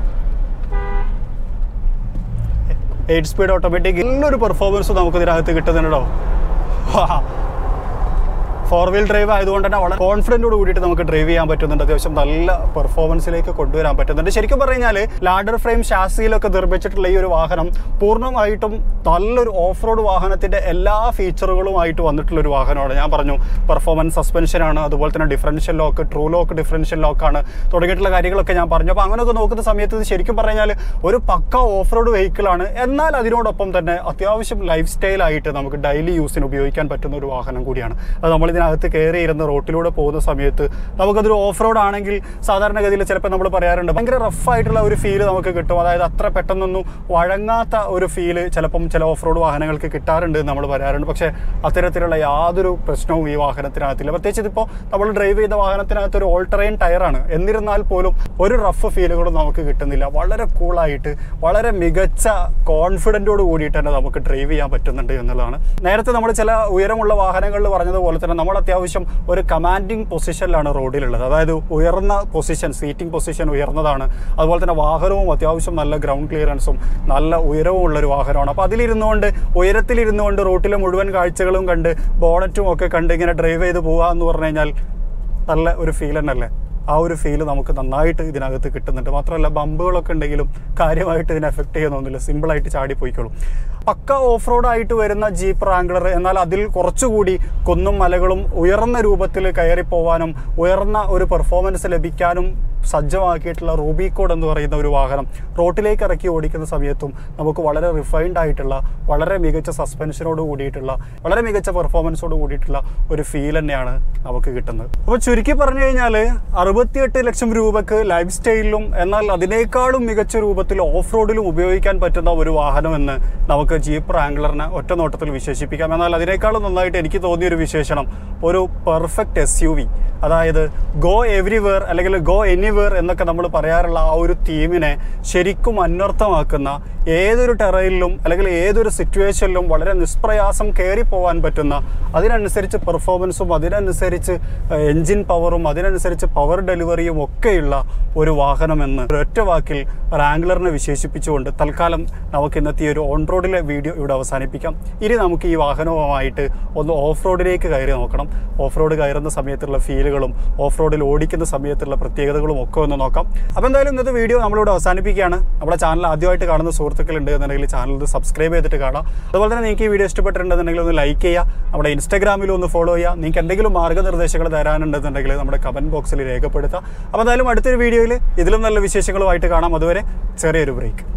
എയ്റ്റ് സ്പീഡ് ഓട്ടോമാറ്റിക് നല്ലൊരു പെർഫോമൻസ് നമുക്ക് ഇതിനകത്ത് കിട്ടുന്നുണ്ടോ ഫോർ വീൽ ഡ്രൈവ് ആയതുകൊണ്ട് തന്നെ വളരെ കോൺഫിഡൻറ്റോട് കൂടിയിട്ട് നമുക്ക് ഡ്രൈവ് ചെയ്യാൻ പറ്റുന്നുണ്ട് അത്യാവശ്യം നല്ല പെർഫോമൻസിലേക്ക് കൊണ്ടുവരാൻ പറ്റുന്നുണ്ട് ശരിക്കും പറഞ്ഞു കഴിഞ്ഞാൽ ലാഡർ ഫ്രെയിം ഷാസിയിലൊക്കെ നിർമ്മിച്ചിട്ടുള്ള ഈ ഒരു വാഹനം പൂർണ്ണമായിട്ടും നല്ലൊരു ഓഫ് റോഡ് വാഹനത്തിൻ്റെ എല്ലാ ഫീച്ചറുകളുമായിട്ട് വന്നിട്ടുള്ള ഒരു വാഹനമാണ് ഞാൻ പറഞ്ഞു പെർഫോമൻസ് സസ്പെൻഷനാണ് അതുപോലെ തന്നെ differential lock true lock differential ലോക്കാണ് തുടങ്ങിയിട്ടുള്ള കാര്യങ്ങളൊക്കെ ഞാൻ പറഞ്ഞു അപ്പോൾ അങ്ങനെയൊക്കെ നോക്കുന്ന സമയത്ത് ഇത് ശരിക്കും പറഞ്ഞാൽ ഒരു പക്ക ഓഫ് റോഡ് വെഹിക്കിളാണ് എന്നാൽ അതിനോടൊപ്പം തന്നെ അത്യാവശ്യം ലൈഫ് സ്റ്റൈലായിട്ട് നമുക്ക് ഡെയിലി യൂസിന് ഉപയോഗിക്കാൻ പറ്റുന്ന ഒരു വാഹനം കൂടിയാണ് അത് നമ്മൾ ഇതിനകത്ത് കയറി ഇരുന്ന് റോട്ടിലൂടെ പോകുന്ന സമയത്ത് നമുക്കതൊരു ഓഫ് റോഡ് ആണെങ്കിൽ സാധാരണഗതിയിൽ ചിലപ്പോൾ നമ്മൾ പറയാറുണ്ട് ഭയങ്കര റഫായിട്ടുള്ള ഒരു ഫീല് നമുക്ക് കിട്ടും അതായത് അത്ര പെട്ടെന്നൊന്നും വഴങ്ങാത്ത ഒരു ഫീല് ചിലപ്പം ചില ഓഫ് റോഡ് വാഹനങ്ങൾക്ക് കിട്ടാറുണ്ട് എന്ന് നമ്മൾ പറയാറുണ്ട് പക്ഷേ അത്തരത്തിലുള്ള യാതൊരു പ്രശ്നവും ഈ വാഹനത്തിനകത്തില്ല പ്രത്യേകിച്ച് ഇതിപ്പോൾ നമ്മൾ ഡ്രൈവ് ചെയ്ത വാഹനത്തിനകത്ത് ഒരു ഓൾട്ടറൈൻ ടയറാണ് എന്നിരുന്നാൽ പോലും ഒരു റഫ് ഫീലുകളും നമുക്ക് കിട്ടുന്നില്ല വളരെ കൂളായിട്ട് വളരെ മികച്ച കോൺഫിഡൻറ്റോട് കൂടിയിട്ട് തന്നെ നമുക്ക് ഡ്രൈവ് ചെയ്യാൻ പറ്റുന്നുണ്ട് എന്നുള്ളതാണ് നേരത്തെ നമ്മൾ ചില ഉയരമുള്ള വാഹനങ്ങളിൽ പറഞ്ഞതുപോലെ തന്നെ നമ്മൾ അത്യാവശ്യം ഒരു കമാൻഡിങ് പൊസിഷനിലാണ് റോഡിലുള്ളത് അതായത് ഉയർന്ന പൊസിഷൻ സീറ്റിംഗ് പൊസിഷൻ ഉയർന്നതാണ് അതുപോലെ തന്നെ വാഹനവും അത്യാവശ്യം നല്ല ഗ്രൗണ്ട് ക്ലിയറൻസും നല്ല ഉയരവും ഉള്ള ഒരു വാഹനമാണ് അപ്പോൾ അതിലിരുന്നുകൊണ്ട് ഉയരത്തിലിരുന്നുകൊണ്ട് റോട്ടിലെ മുഴുവൻ കാഴ്ചകളും കണ്ട് ബോണറ്റും ഒക്കെ കണ്ട് ഇങ്ങനെ ഡ്രൈവ് ചെയ്ത് പോകുക എന്ന് പറഞ്ഞു കഴിഞ്ഞാൽ നല്ല ഒരു ഫീൽ തന്നെയല്ലേ ആ ഒരു ഫീൽ നമുക്ക് നന്നായിട്ട് ഇതിനകത്ത് കിട്ടുന്നുണ്ട് മാത്രമല്ല ബമ്പുകളൊക്കെ ഉണ്ടെങ്കിലും കാര്യമായിട്ട് ഇതിനെ എഫക്ട് ചെയ്യുന്നൊന്നുമില്ല സിമ്പിളായിട്ട് ചാടിപ്പോയിക്കോളും പക്ക ഓഫ് റോഡ് ആയിട്ട് വരുന്ന ജീപ്പ് റാംഗ്ലർ എന്നാൽ അതിൽ കുറച്ചുകൂടി കുന്നും മലകളും ഉയർന്ന രൂപത്തിൽ കയറി പോവാനും ഉയർന്ന ഒരു പെർഫോമൻസ് ലഭിക്കാനും സജ്ജമാക്കിയിട്ടുള്ള റൂബിക്കോഡ് എന്ന് പറയുന്ന ഒരു വാഹനം റോട്ടിലേക്ക് ഇറക്കി ഓടിക്കുന്ന സമയത്തും നമുക്ക് വളരെ റിഫൈൻഡ് ആയിട്ടുള്ള വളരെ മികച്ച സസ്പെൻഷനോട് കൂടിയിട്ടുള്ള വളരെ മികച്ച പെർഫോമൻസോട് കൂടിയിട്ടുള്ള ഒരു ഫീൽ തന്നെയാണ് നമുക്ക് കിട്ടുന്നത് അപ്പോൾ ചുരുക്കി പറഞ്ഞു കഴിഞ്ഞാൽ അറുപത്തിയെട്ട് ലക്ഷം രൂപക്ക് ലൈഫ് സ്റ്റൈലിലും എന്നാൽ അതിനേക്കാളും മികച്ച രൂപത്തിൽ ഓഫ് റോഡിലും ഉപയോഗിക്കാൻ പറ്റുന്ന ഒരു വാഹനം എന്ന് നമുക്ക് ജീപ്പ് റാംഗ്ലറിനെ ഒറ്റ നോട്ടത്തിൽ വിശേഷിപ്പിക്കാം എന്നാൽ അതിനേക്കാളും നന്നായിട്ട് എനിക്ക് തോന്നിയൊരു വിശേഷണം ഒരു പെർഫെക്റ്റ് എസ് യു വി അതായത് ഗോ എവ്രിവെയർ അല്ലെങ്കിൽ ഗോ എനിവെയർ എന്നൊക്കെ നമ്മൾ പറയാറുള്ള ആ ഒരു തീമിനെ ശരിക്കും അന്വർത്ഥമാക്കുന്ന ഏതൊരു ടെറയിലും അല്ലെങ്കിൽ ഏതൊരു സിറ്റുവേഷനിലും വളരെ നിഷ്പ്രയാസം കയറി പോകാൻ പറ്റുന്ന അതിനനുസരിച്ച് പെർഫോമൻസും അതിനനുസരിച്ച് എൻജിൻ പവറും അതിനനുസരിച്ച് പവർ ഡെലിവറിയും ഒക്കെയുള്ള ഒരു വാഹനമെന്ന് ഒരൊറ്റ വാക്കിൽ റാംഗ്ലറിനെ വിശേഷിപ്പിച്ചുകൊണ്ട് തൽക്കാലം നമുക്ക് ഇന്നത്തെ ഈ ഒരു ഓൺ റോഡിലെ വീഡിയോ ഇവിടെ അവസാനിപ്പിക്കാം ഇനി നമുക്ക് ഈ വാഹനവുമായിട്ട് ഒന്ന് ഓഫ് റോഡിലേക്ക് കയറി നോക്കണം ഓഫ് റോഡ് കയറുന്ന സമയത്തുള്ള ഫീൽ സ്റ്റൈലുകളും ഓഫ് റോഡിൽ ഓടിക്കുന്ന സമയത്തുള്ള പ്രത്യേകതകളും ഒക്കെ ഒന്ന് നോക്കാം അപ്പോൾ എന്തായാലും ഇന്നത്തെ വീഡിയോ നമ്മളിവിടെ അവസാനിപ്പിക്കുകയാണ് നമ്മുടെ ചാനൽ ആദ്യമായിട്ട് കാണുന്ന സുഹൃത്തുക്കളുണ്ട് എന്നുണ്ടെങ്കിൽ ചാനൽ ഒന്ന് സബ്സ്ക്രൈബ് ചെയ്തിട്ട് കാണാം അതുപോലെ തന്നെ നിങ്ങൾക്ക് ഈ വീഡിയോ ഇഷ്ടപ്പെട്ടിട്ടുണ്ടെന്നുണ്ടെങ്കിൽ ഒന്ന് ലൈക്ക് ചെയ്യുക നമ്മുടെ ഇൻസ്റ്റാഗ്രാമിലും ഒന്ന് ഫോളോ ചെയ്യുക നിങ്ങൾക്ക് എന്തെങ്കിലും മാർഗ്ഗനിർദ്ദേശങ്ങൾ തരാനുണ്ടെന്നുണ്ടെങ്കിൽ നമ്മുടെ കമൻറ്റ് ബോക്സിൽ രേഖപ്പെടുത്താം അപ്പോൾ എന്തായാലും അടുത്തൊരു വീഡിയോയിൽ ഇതിലും നല്ല വിശേഷങ്ങളുമായിട്ട് കാണാം അതുവരെ ചെറിയൊരു ബ്രേക്ക്